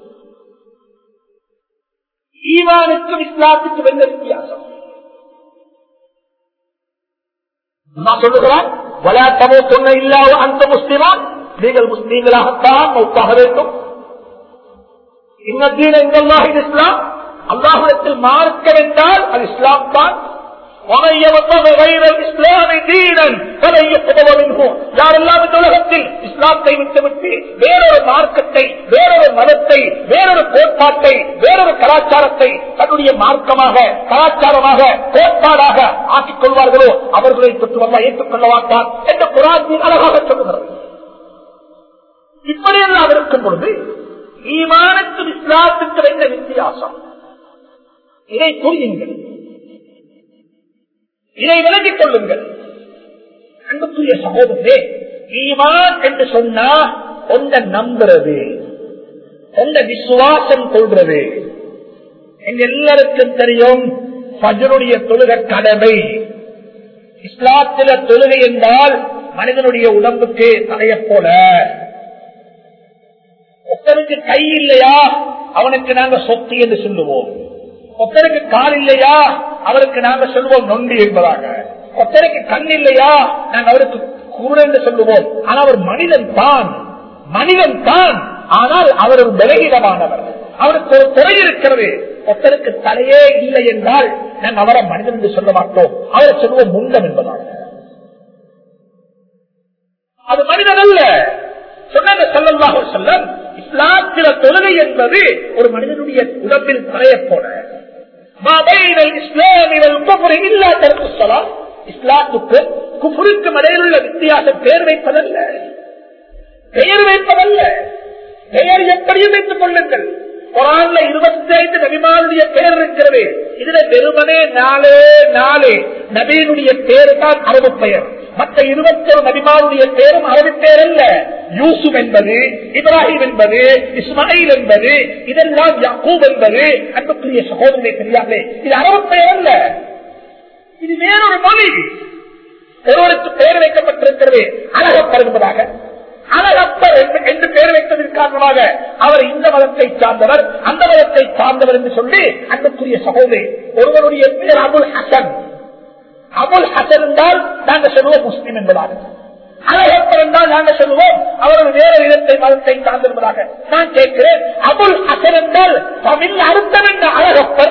ஈமானுக்கும் இஸ்லாத்துக்கு என்ன வித்தியாசம் நான் சொல்லுகிறான் விளையாட்டமோ சொன்ன இல்லாத அந்த முஸ்லிமா நீங்கள் முஸ்லீம்களாகத்தான் மௌத்தாக வேண்டும் இன்னத்தீன எங்கெல்லாம் இஸ்லாம் அல்லாஹிடத்தில் மார்க்க என்றால் அது இஸ்லாம் தான் ومن يبتغ غير الاسلام دينا فلن يقبل منه யாரெல்லாம் இந்த உலகத்தில் இஸ்லாத்தை விட்டுவிட்டு வேறொரு மார்க்கத்தை வேறொரு மதத்தை வேறொரு கோட்பாட்டை வேறொரு கலாச்சாரத்தை தன்னுடைய மார்க்கமாக கலாச்சாரமாக கோட்பாடாக ஆக்கிக் கொள்வார்களோ அவர்களை தொற்று வல்ல ஏற்றுக்கொள்ள மாட்டார் என்ற குரான் அழகாக சொல்லுகிறது இப்படியெல்லாம் இருக்கும் பொழுது ஈமானுக்கும் இஸ்லாத்துக்கும் என்ன வித்தியாசம் இதை புரியுங்கள் இதை விலகிக் கொள்ளுங்கள் அன்புக்குரிய சகோதரே ஈமான் என்று சொன்னா ஒன்ற நம்புறது ஒன்ற விசுவாசம் கொள்றது எங்க எல்லாருக்கும் தெரியும் பஜனுடைய தொழுக கடமை இஸ்லாத்தில தொழுகை என்றால் மனிதனுடைய உடம்புக்கு தலைய போல ஒருத்தனுக்கு கை இல்லையா அவனுக்கு நாங்க சொத்து என்று சொல்லுவோம் ஒருத்தருக்கு கால் இல்லையா அவருக்கு நாங்க சொல்லுவோம் நொண்டி என்பதாக ஒருத்தருக்கு கண் இல்லையா நாங்க அவருக்கு கூட என்று சொல்லுவோம் ஆனா அவர் மனிதன் தான் மனிதன் தான் ஆனால் அவர் ஒரு பலகீனமானவர் அவருக்கு ஒரு துறை இருக்கிறது ஒருத்தருக்கு தலையே இல்லை என்றால் நாங்கள் அவரை மனிதன் என்று சொல்ல மாட்டோம் அவரை சொல்லுவோம் முண்டம் என்பதாக அது மனிதன் அல்ல சொன்னாங்க செல்லல்லாக செல்லம் இஸ்லாத்தில தொழுகை என்பது ஒரு மனிதனுடைய உடம்பில் தலைய போல இஸ்லாத்துக்கும் குபுருக்கும் இடையிலுள்ள வித்தியாசம் பெயர் வைப்பதல்ல பெயர் வைப்பதல்ல பெயர் எப்படியும் வைத்துக் கொள்ளுங்கள் குரான்ல இருபத்தி ஐந்து நபிமானுடைய பெயர் இருக்கிறது இதுல வெறுமனே நாலே நாலு நபீனுடைய பேரு தான் அரபு பெயர் மற்ற இருபத்தொரு நபிமானுடைய பேரும் அரபு பேர் அல்ல யூசுப் என்பது இப்ராஹிம் என்பது இஸ்மாயில் என்பது இதெல்லாம் யாக்கூப் என்பது அன்புக்குரிய சகோதரனை தெரியாமலே இது அரபு பெயர் அல்ல இது வேறொரு மொழி ஒருவருக்கு பெயர் வைக்கப்பட்டிருக்கிறது அழகப்பர் என்பதாக அழகப்பர் என்று பெயர் வைத்ததன் காரணமாக அவர் இந்த மதத்தை சார்ந்தவர் அந்த மதத்தை சார்ந்தவர் என்று சொல்லி அன்புக்குரிய சகோதரி ஒருவருடைய பெயர் அபுல் ஹசன் அபுல் ஹசன் என்றால் நாங்கள் சொல்லுவோம் முஸ்லிம் என்பதாக அழகப்பர் என்றால் நாங்கள் சொல்லுவோம் அவரது வேறு இடத்தை மதத்தை சார்ந்திருப்பதாக நான் கேட்கிறேன் அபுல் ஹசன் என்றால் தமிழ் அர்த்தம் என்ற அழகப்பர்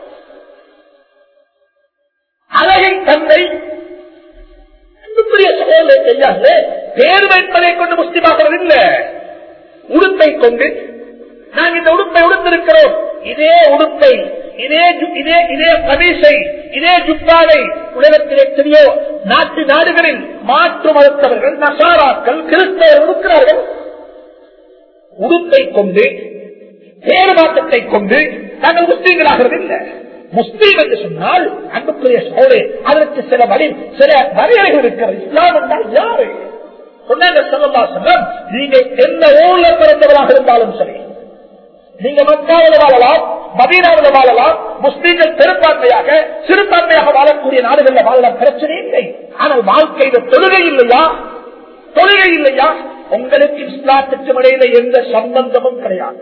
அழகின் தந்தை அன்புக்குரிய சகோதரரை செய்யாது பேர் வைப்பதை கொண்டு முஸ்லிமாகிறது இல்ல உடுப்பை கொண்டு நாங்கள் இந்த உடுப்பை உடுத்திருக்கிறோம் இதே உடுப்பை இதே இதே இதே கமீசை இதே ஜுப்பாவை உலகத்தில் எத்தனையோ நாட்டு நாடுகளில் மாற்று மதத்தவர்கள் நசாராக்கள் கிறிஸ்தவர்கள் இருக்கிறார்கள் உடுப்பை கொண்டு பேர் மாற்றத்தை கொண்டு நாங்கள் முஸ்லீம்களாகிறது இல்லை முஸ்லீம் என்று சொன்னால் அன்புக்குரிய சோழே அதற்கு சில வழி சில வரையறைகள் இருக்கிறது இஸ்லாம் என்றால் யாரு சொன்னாங்க சொல்லா சொல்லம் நீங்க எந்த ஊர்ல பிறந்தவராக இருந்தாலும் சரி நீங்க மக்காவில் வாழலாம் மதீனாவில் வாழலாம் முஸ்லீம்கள் பெரும்பான்மையாக சிறுபான்மையாக வாழக்கூடிய நாடுகளில் வாழலாம் பிரச்சனை இல்லை ஆனால் வாழ்க்கையில தொழுகை இல்லையா தொழுகை இல்லையா உங்களுக்கு இஸ்லாத்துக்கு இடையில எந்த சம்பந்தமும் கிடையாது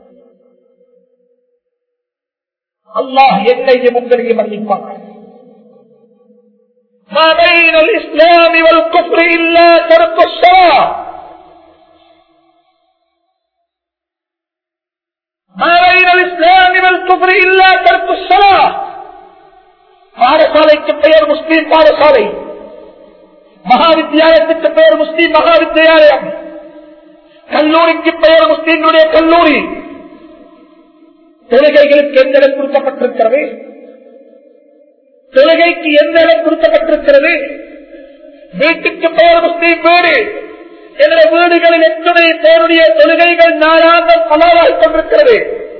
அல்லாஹ் என்னையும் உங்களையும் மன்னிப்பாங்க ما بين الإسلام والكفر إلا ترك الصلاة ما بين الإسلام والكفر إلا ترك الصلاة பாடசாலைக்கு பெயர் முஸ்லீம் பாடசாலை மகாவித்தியாலயத்துக்கு பெயர் முஸ்லீம் மகாவித்தியாலயம் கல்லூரிக்கு பெயர் முஸ்லீம்களுடைய கல்லூரி தொழுகைகளுக்கு எந்த இடம் கொடுக்கப்பட்டிருக்கிறது தொழுகைக்கு எந்த இடம் கொடுக்கப்பட்டிருக்கிறது வீட்டுக்கு பெயர் முஸ்லீம் வீடு என்ற வீடுகளில் எத்தனை பேருடைய தொழுகைகள் நாளாக பலவாகிக் கொண்டிருக்கிறது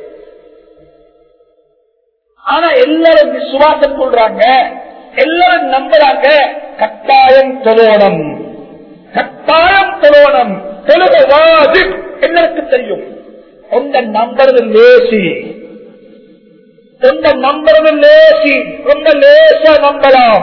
ஆனா எல்லாரும் விசுவாசம் கொள்றாங்க எல்லாரும் நம்புறாங்க கட்டாயம் தொழோணம் கட்டாயம் தொழோணம் தொழுகை வாஜிப் எல்லாருக்கு தெரியும் உங்க நம்புறது லேசி உங்க நம்புறது லேசி ரொம்ப லேசா நம்பலாம்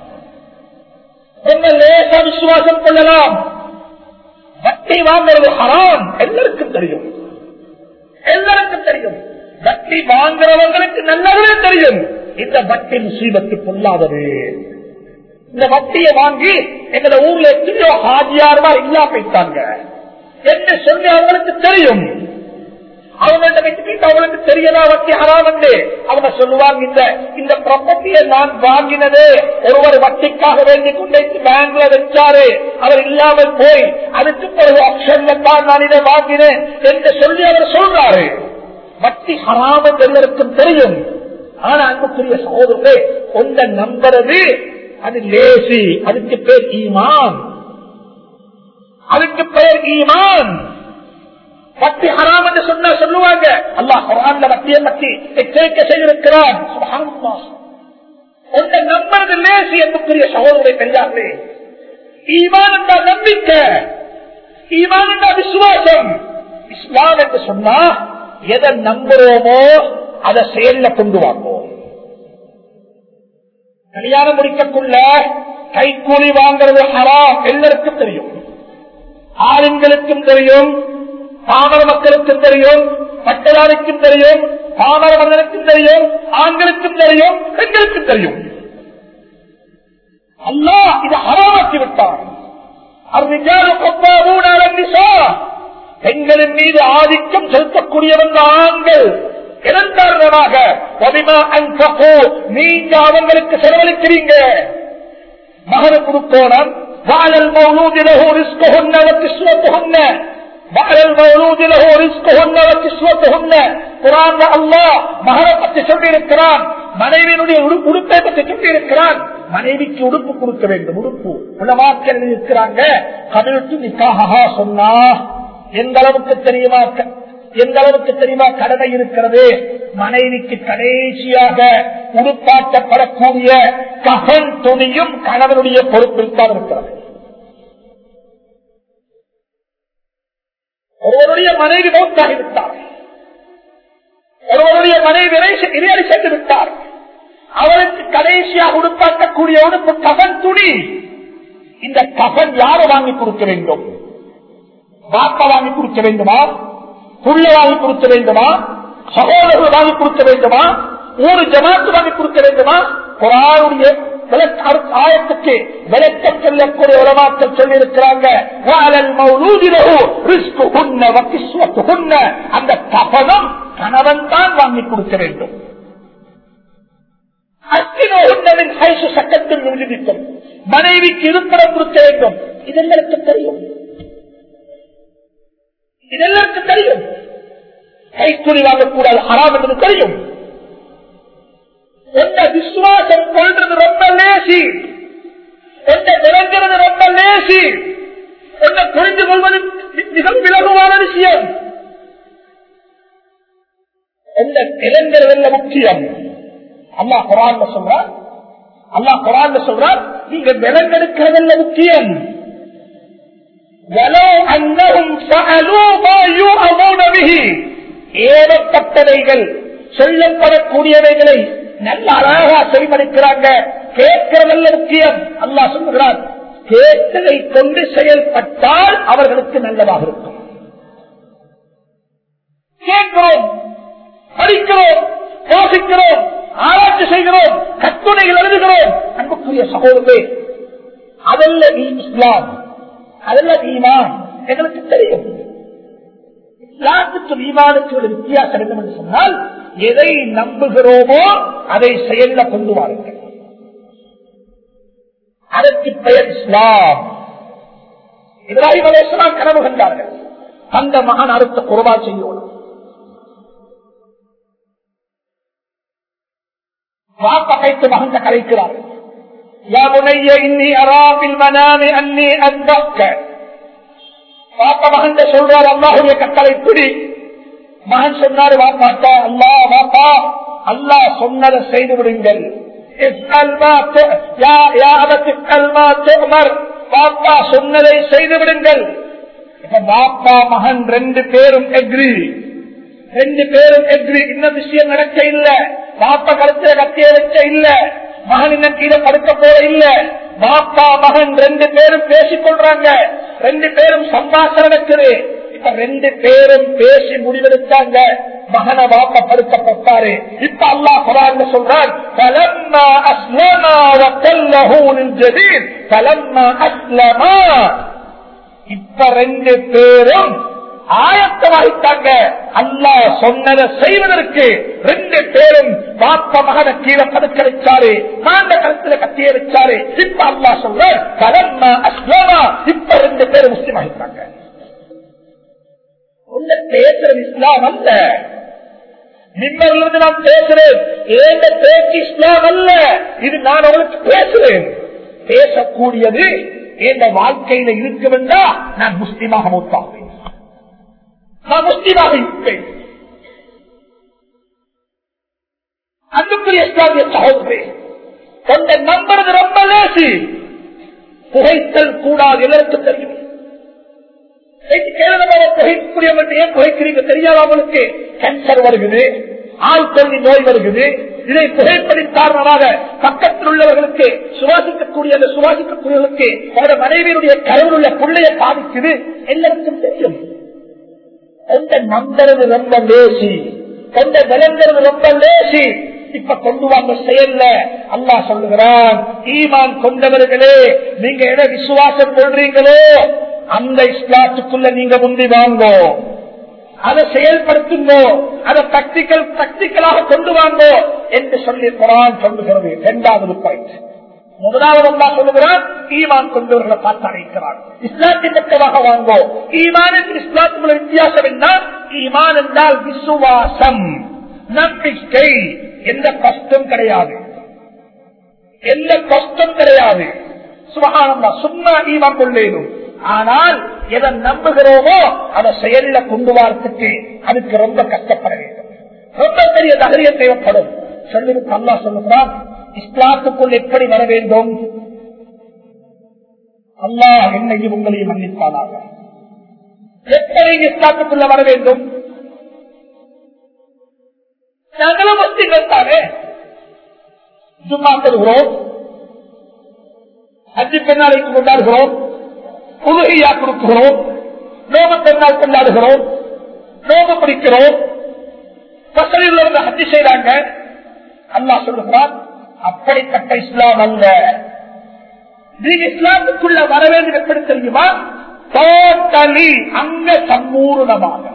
ரொம்ப லேசா விசுவாசம் கொள்ளலாம் வட்டி வாங்குறது ஹராம் எல்லாருக்கும் தெரியும் எல்லாருக்கும் தெரியும் வட்டி வாங்குறவங்களுக்கு நல்லாவே தெரியும் இந்த வட்டி முசீபத்து பொல்லாதது இந்த வட்டியை வாங்கி எங்க ஊர்ல எத்தனையோ ஹாஜியார்மா இல்லா போயிட்டாங்க என்று சொல்லி அவங்களுக்கு தெரியும் அவங்கள்ட்ட வச்சுக்கிட்டு அவங்களுக்கு தெரியதா வட்டி ஹராம் என்று அவங்க சொல்லுவாங்க இந்த இந்த ப்ராப்பர்ட்டியை நான் வாங்கினது ஒருவர் வட்டிக்காக வேண்டி கொண்டு பேங்க்ல வச்சாரு அவர் இல்லாமல் போய் அதுக்கு பிறகு ஆப்ஷன்ல தான் நான் இதை வாங்கினேன் என்று சொல்லி அவர் சொல்றாரு வட்டி ஹராம எல்லாருக்கும் தெரியும் ஆனா அன்புக்குரிய சகோதரே ஒன்ற நம்புறது அது லேசி அதுக்கு பேர் ஈமான் அதுக்கு பெயர் ஈமான் வட்டி ஹராம் என்று சொன்னா சொல்லுவாங்க அல்லாஹ் குரான்ல வட்டியை பற்றி எச்சரிக்கை செய்திருக்கிறான் சுப்ஹானல்லாஹ். ஒன்றை நம்புறது லேசி என்புக்குரிய சகோதரரை பெரியார்களே ஈமான் என்ற நம்பிக்கை ஈமான் என்ற விசுவாசம் இஸ்லாம் என்று சொன்னா எதை நம்புறோமோ அதை செயல்ல கொண்டு வாங்குவோம் கல்யாணம் முடிக்கக்குள்ள கைக்கூலி வாங்குறது ஹராம் எல்லாருக்கும் தெரியும் ஆளுங்களுக்கும் தெரியும் பாமர மக்களுக்கும் தெரியும் பட்டதாரிக்கும் தெரியும் பாமர மன்னனுக்கும் தெரியும் ஆண்களுக்கும் தெரியும் பெண்களுக்கும் தெரியும் அல்லாஹ் இது ஹராமாக்கி விட்டார் الرجال قوامون على النساء பெண்களின் மீது ஆதிக்கம் செலுத்தக்கூடியவங்க ஆண்கள் இதன் காரணமாக وبما أنفقوا நீங்க அவங்களுக்கு செலவழிக்கிறீங்க மகன கொடுக்கோணம் وعلى المولود له رزقهن وكسوتهن وعلى المولود له رزقهن وكسوتهن குரான் அல்லாஹ் மகனை பற்றி சொல்லி இருக்கிறான் மனைவியினுடைய உடு- உடுப்பை பற்றி சொல்லி இருக்கிறான் மனைவிக்கு உடுப்பு கொடுக்க வேண்டும் உடுப்பு உலமாக்கள் இருக்கிறாங்க கபிலுக்கு நிக்காகா சொன்னா எந்த அளவுக்கு தெரியுமா க- எந்த அளவுக்கு தெரியுமா கடமை இருக்கிறது மனைவிக்கு கடைசியாக உடுப்பாட்டப்படக்கூடிய ககன் துணியும் கணவனுடைய பொறுப்பில் தான் இருக்கிறது ஒருவருடைய மனைவி மௌத்தாகிவிட்டார் ஒருவருடைய மனைவி இறையடி சென்று விட்டார் அவருக்கு கடைசியாக உடுப்பாட்டக்கூடிய உடுப்பு ககன் துணி இந்த ககன் யாரை வாங்கி கொடுக்க வேண்டும் பாப்பா வாங்கி கொடுக்க வேண்டுமா புள்ள வாங்கி கொடுக்க வேண்டுமா சகோதரர்கள் வாங்கி கொடுக்க வேண்டுமா ஊரு ஜமாத்து வாங்கி கொடுக்க வேண்டுமா குரானுடைய விளக்க- அரு- ஆயத்துக்கு விளக்கம் சொல்லக்கூடிய உலமாக்கள் சொல்லி இருக்கிறாங்க அந்த கபனம் கணவன் தான் வாங்கி கொடுக்க வேண்டும் அத்தினோகுண்டவின் ஹைசு சட்டத்தில் நிரூபிக்கும் மனைவிக்கு இருப்பிடம் கொடுக்க வேண்டும் இதெல்லாம் தெரியும் இதெல்லாம் தெரியும் கைக்குறி வாங்கக்கூடாது ஹராம் என்பது தெரியும் எந்த விசுவாசம் கொள்றது ரொம்ப லேசி எந்த விளங்குறது ரொம்ப லேசி என்ன புரிந்து கொள்வது மிக விலகுவான விஷயம் எந்த இளைஞர்கள் முக்கியம் அல்லா குரான் சொல்றார் அல்லா குரான் சொல்றார் நீங்க விலங்கெடுக்கிறதல்ல முக்கியம் ولو أنهم فعلوا ما يؤمرون به ஏவப்பட்டவைகள் சொல்லப்படக்கூடியவைகளை நல்ல அழகா செவிமடிக்கிறாங்க கேட்கிறதல்ல முக்கியம் அல்லாஹ் சொல்லுகிறார் கேட்டதை கொண்டு செயல்பட்டால் அவர்களுக்கு நல்லதாக இருக்கும் கேட்கிறோம் படிக்கிறோம் வாசிக்கிறோம் ஆராய்ச்சி செய்கிறோம் கட்டுரைகள் எழுதுகிறோம் அன்புக்குரிய சகோதரே அதல்ல இஸ்லாம் அதல்ல ஈமான் எங்களுக்கு தெரியும் இஸ்லாத்துக்கும் ஈமானுக்கு ஒரு வித்தியாசம் வேண்டும் என்று சொன்னால் எதை நம்புகிறோமோ அதை செயல்ல கொண்டு வாருங்கள் அதற்கு பெயர் இஸ்லாம் இப்ராஹிம் அலேஸ்லாம் கனவு கண்டார்கள் அந்த மகன் அடுத்த குரபா செய்யணும் வாப்ப கைத்து மகன் கலைக்கிறார்கள் يا بني إني أرى في المنام أني أذبحك பாப்பா மகன் சொல்றார் அல்லாஹுடைய கட்டளை பிடி மகன் சொன்னாரு வாப்பாட்டா அல்லா வாப்பா அல்லாஹ் சொன்னதை செய்து விடுங்கள் இஸ்அல் மா து- யா- யா அபத் இஸ்அல் மா துஅமர். பாப்பா சொன்னதை செய்து விடுங்கள் இப்ப பாப்பா மகன் ரெண்டு பேரும் எக்ரி ரெண்டு பேரும் எக்ரி இந்த விஷயம் நடக்க இல்ல பாப்பா கருத்துல கத்திய வச்ச இல்ல மகன் இன்னும் கீழே படுக்க போற இல்ல பாப்பா மகன் ரெண்டு பேரும் பேசிக் கொள்றாங்க ரெண்டு பேரும் சம்பாஷணம் நடக்குது இப்ப ரெண்டு பேரும் பேசி முடிவெடுத்தாங்க மகனை வாப்பா படுக்கப்பட்டாரு இப்ப அல்லாஹ் குரான் சொல்றான் فَلَمَّا أَسْلَمَا وَتَلَّهُ لِلْجَبِينِ فَلَمَّا أَسْلَمَا இப்ப ரெண்டு பேரும் ஆயத்தமாகிட்டாங்க அல்லாஹ் சொன்னதை செய்வதற்கு ரெண்டு பேரும் பாப்ப மகனை கீழே படுக்க வச்சாரு மாண்ட கருத்துல கத்திய வச்சாரு இப்ப அல்லாஹ் சொல்ற கலம்மா அஸ்லாமா இப்ப ரெண்டு பேரும் முஸ்லீம் ஆகிட்டாங்க உன்னை பேசுறது இஸ்லாம் அல்ல நிம்மதியிலிருந்து நான் பேசுறேன் ஏந்த பேச்சு இஸ்லாம் அல்ல இது நான் உங்களுக்கு பேசுறேன் பேசக்கூடியது எந்த வாழ்க்கையில இருக்க வேண்டா நான் முஸ்லீமாக மூத்தாவேன் நான் முஸ்லீமாக இருப்பேன் அன்புக்குரிய இஸ்லாமிய சகோதரே கொண்ட நம்புறது ரொம்ப லேசி புகைத்தல் கூடாது எல்லாருக்கும் தெரியும் புகைக்கூடியவர்கள் ஏன் புகைக்கிறீங்க தெரியாத அவங்களுக்கு கேன்சர் வருகிறது ஆழ்கொல்லி நோய் வருகிறது இதை புகைப்பதின் காரணமாக பக்கத்தில் உள்ளவர்களுக்கு சுவாசிக்கக்கூடிய அந்த சுவாசிக்கக்கூடியவர்களுக்கு அவருடைய மனைவியுடைய கருவில் உள்ள பிள்ளைய பாதிக்குது எல்லாருக்கும் தெரியும் எந்த நம்புறது ரொம்ப லேசி எந்த விளங்குறது ரொம்ப லேசி இப்ப கொண்டு வாங்க செயல்ல அல்லா சொல்லுகிறான் ஈமான் கொண்டவர்களே நீங்க எதை விசுவாசம் கொள்றீங்களோ அந்த இஸ்லாத்துக்குள்ள நீங்க முந்தி வாங்கோ அதை செயல்படுத்துங்க அதை பிராக்டிக்கல் பிராக்டிக்கலாக கொண்டு வாங்கோ என்று சொல்லி குரான் சொல்லுகிறது இரண்டாவது பாயிண்ட் முதலாவது அல்லா சொல்லுகிறான் ஈமான் கொண்டவர்களை பார்த்து அழைக்கிறான் இஸ்லாத்தின் பக்கமாக வாங்கோ ஈமானுக்கு இஸ்லாத்துக்குள்ள வித்தியாசம் என்ன ஈமான் என்றால் விசுவாசம் நம்பிக்கை எந்த கஷ்டம் கிடையாது எந்த கஷ்டம் கிடையாது சுகானந்தா சும்மா ஈமான் கொள்ளேனும் ஆனால் எதை நம்புகிறோமோ அதை செயல்ல கொண்டு வரத்துக்கு அதுக்கு ரொம்ப கஷ்டப்பட வேண்டும் ரொம்ப பெரிய தைரியம் தேவைப்படும் சொல்லி அல்லா சொல்லுகிறான் இஸ்லாத்துக்குள் எப்படி வர வேண்டும் அல்லாஹ் என்னையும் உங்களையும் மன்னிப்பானாக எப்படி இஸ்லாத்துக்குள்ள வர வேண்டும் நாங்களும் முஸ்லிம்கள் தானே சும்மா தருகிறோம் அஞ்சு பெண்ணாளைக்கு கொண்டாடுகிறோம் உதவியா கொடுக்கிறோம் நோப பெண்ணால் கொண்டாடுகிறோம் நோப பிடிக்கிறோம் வசதியில் இருந்து ஹஜ்ஜி செய்யறாங்க அல்லா சொல்லுகிறான் அப்படிப்பட்ட இஸ்லாம் அல்ல நீங்க இஸ்லாமுக்குள்ள வர வேண்டும் எப்படி தெரியுமா டோட்டலி அங்க சம்பூர்ணமாக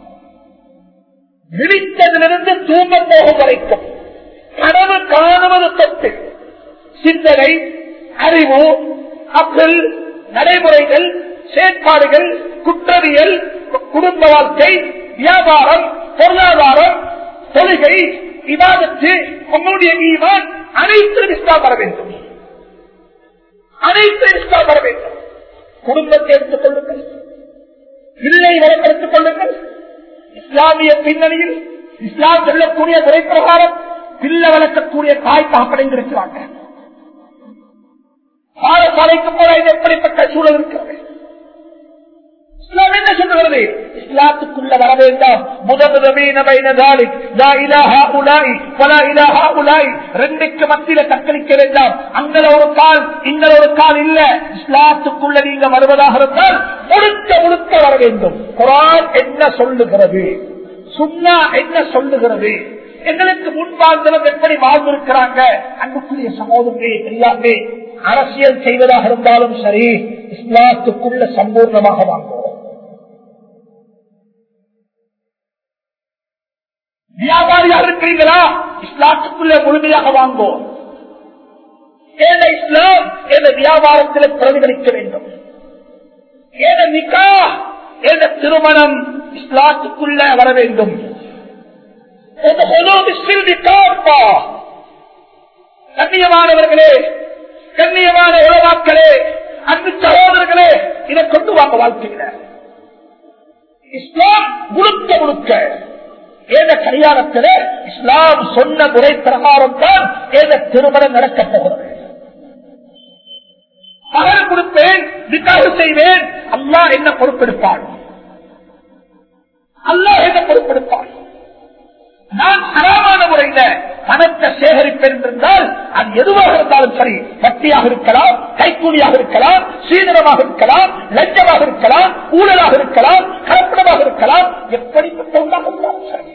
விழித்ததிலிருந்து தூங்க போகும் வரைக்கும் கனவு காணுவது தொட்டு சிந்தனை அறிவு அக்கல் நடைமுறைகள் செயற்பாடுகள் குற்றவியல் குடும்ப வாழ்க்கை வியாபாரம் பொருளாதாரம் தொழுகை விவாதத்து உங்களுடைய ஈமான் அனைத்து இஸ்லாம் வர வேண்டும் அனைத்து இஸ்லாம் வர வேண்டும் குடும்பத்தை எடுத்துக் கொள்ளுங்கள் இல்லை வளர்த்தெடுத்துக் கொள்ளுங்கள் இஸ்லாமிய பின்னணியில் இஸ்லாம் சொல்லக்கூடிய முறை பிரகாரம் பிள்ளை வளர்க்கக்கூடிய தாய் தாப்படைந்திருக்கிறாங்க பாடசாலைக்கு போல இது எப்படிப்பட்ட சூழல் இருக்கிறது இஸ்லாம் என்ன சொல்லுகிறது இஸ்லாத்துக்குள்ள வர வேண்டாம் ரெண்டுக்கு மத்தியில தக்களிக்க வேண்டாம் அங்க ஒரு கால் இங்க ஒரு கால் இல்ல இஸ்லாத்துக்குள்ள நீங்க வருவதாக இருந்தால் முழுக்க முழுக்க வர வேண்டும் குரான் என்ன சொல்லுகிறது சுண்ணா என்ன சொல்லுகிறது எங்களுக்கு முன்பாழ்ந்தவங்க எப்படி வாழ்ந்திருக்கிறாங்க அன்புக்குரிய சமூகமே எல்லாமே அரசியல் செய்வதாக இருந்தாலும் சரி இஸ்லாத்துக்குள்ள சம்பூர்ணமாக வாங்குவோம் வியாபாரியாக இருக்கிறீங்களா இஸ்லாத்துக்குள்ள முழுமையாக வாங்குவோம் ஏன இஸ்லாம் என வியாபாரத்தில் பிரதிபலிக்க வேண்டும் ஏன நிக்கா என திருமணம் இஸ்லாத்துக்குள்ள வர வேண்டும் கண்ணியமானவர்களே கண்ணியமான உலகாக்களே அன்பு சகோதரர்களே இதை கொண்டு வாங்க வாழ்க்கையில இஸ்லாம் முழுக்க முழுக்க ஏத கல்யாணத்தில் இஸ்லாம் சொன்ன முறை பிரகாரம் தான் ஏத திருமணம் நடக்கப் போகிறது மகன் கொடுப்பேன் நிக்காக செய்வேன் அல்லா என்ன பொறுப்பெடுப்பான் அல்லா என்ன பொறுப்பெடுப்பான் நான் ஹராமான முறையில பணத்தை சேகரிப்பேன் என்றால் அது எதுவாக இருந்தாலும் சரி வட்டியாக இருக்கலாம் கைக்கூலியாக இருக்கலாம் சீதனமாக இருக்கலாம் லஞ்சமாக இருக்கலாம் ஊழலாக இருக்கலாம் கலப்படமாக இருக்கலாம் எப்படிப்பட்ட ஒன்றாக இருந்தாலும் சரி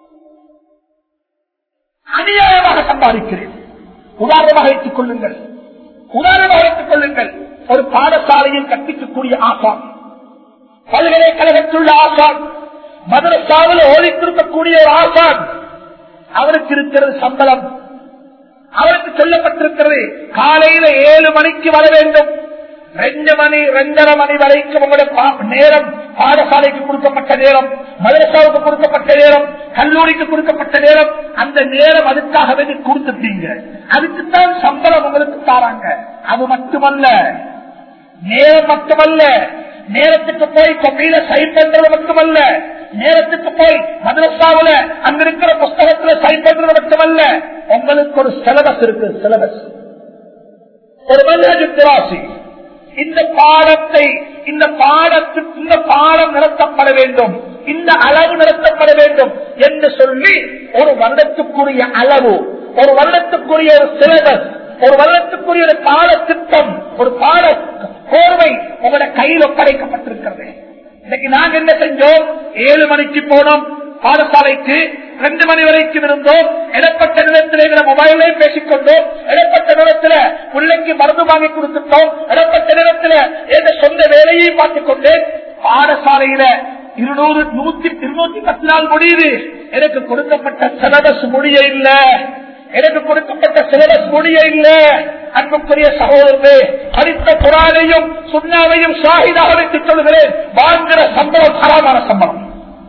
அநியாயமாக சம்பாதிக்கிறேன் உதாரணமாக வைத்துக் கொள்ளுங்கள் உதாரணமாக வைத்துக் கொள்ளுங்கள் ஒரு பாடசாலையில் கற்பிக்கக்கூடிய ஆசான் பல்கலைக்கழகத்துள்ள ஆசான் மதரசாவில் ஓடித்திருக்கக்கூடிய ஒரு ஆசான் அவருக்கு இருக்கிறது சம்பளம் அவருக்கு சொல்லப்பட்டிருக்கிறது காலையில ஏழு மணிக்கு வர வேண்டும் ரெண்டு மணி ரெண்டரை மணி வரைக்கும் உங்களுடைய பா- நேரம் பாடசாலைக்கு கொடுக்கப்பட்ட நேரம் மதரசாவுக்கு கொடுக்கப்பட்ட நேரம் கல்லூரிக்கு கொடுக்கப்பட்ட நேரம் அந்த நேரம் அதுக்காக வேண்டி கொடுத்துட்டீங்க அதுக்குத்தான் சம்பளம் உங்களுக்கு தாராங்க அது மட்டுமல்ல நேரம் மட்டுமல்ல நேரத்துக்கு போய் கொப்பையில சைன் பண்றது மட்டுமல்ல நேரத்துக்கு போய் மதரசாவுல அங்க இருக்கிற புஸ்தகத்துல சைன் பண்றது மட்டுமல்ல உங்களுக்கு ஒரு சிலபஸ் இருக்கு சிலபஸ் ஒரு மனித திராசி இந்த பாடத்தை இந்த பாடத்துக்கு இந்த பாடம் நடத்தப்பட வேண்டும் இந்த அளவு நடத்தப்பட வேண்டும் என்று சொல்லி ஒரு வருடத்துக்குரிய அளவு ஒரு வருடத்துக்குரிய ஒரு சிலபஸ் ஒரு வருடத்துக்குரிய ஒரு பாடத்திட்டம் ஒரு பாட கோர்வை உங்களோட கையில் ஒப்படைக்கப்பட்டிருக்கிறது இன்னைக்கு நாங்க என்ன செஞ்சோம் ஏழு மணிக்கு போனோம் பாடசாலைக்கு ரெண்டு மணி வரைக்கும் இருந்தோம் இடப்பட்ட நிலத்தில் எங்களை மொபைலே பேசிக்கொண்டோம் இடப்பட்ட நிலத்துல பிள்ளைக்கு மருந்து வாங்கி கொடுத்துட்டோம் இடப்பட்ட நிலத்துல எந்த சொந்த வேலையை பார்த்துக் கொண்டு பாடசாலையில இருநூறு நூத்தி இருநூத்தி பத்து நாள் முடியுது எனக்கு கொடுக்கப்பட்ட சிலபஸ் முடிய இல்ல எனக்கு கொடுக்கப்பட்ட சிலபஸ் முடிய இல்ல அன்புக்குரிய சகோதரர்களே படித்த குரானையும் சுண்ணாவையும் ஷாஹிதாக வைத்துக் சொல்கிறேன் வாழ்கிற சம்பளம் தரமான சம்பளம்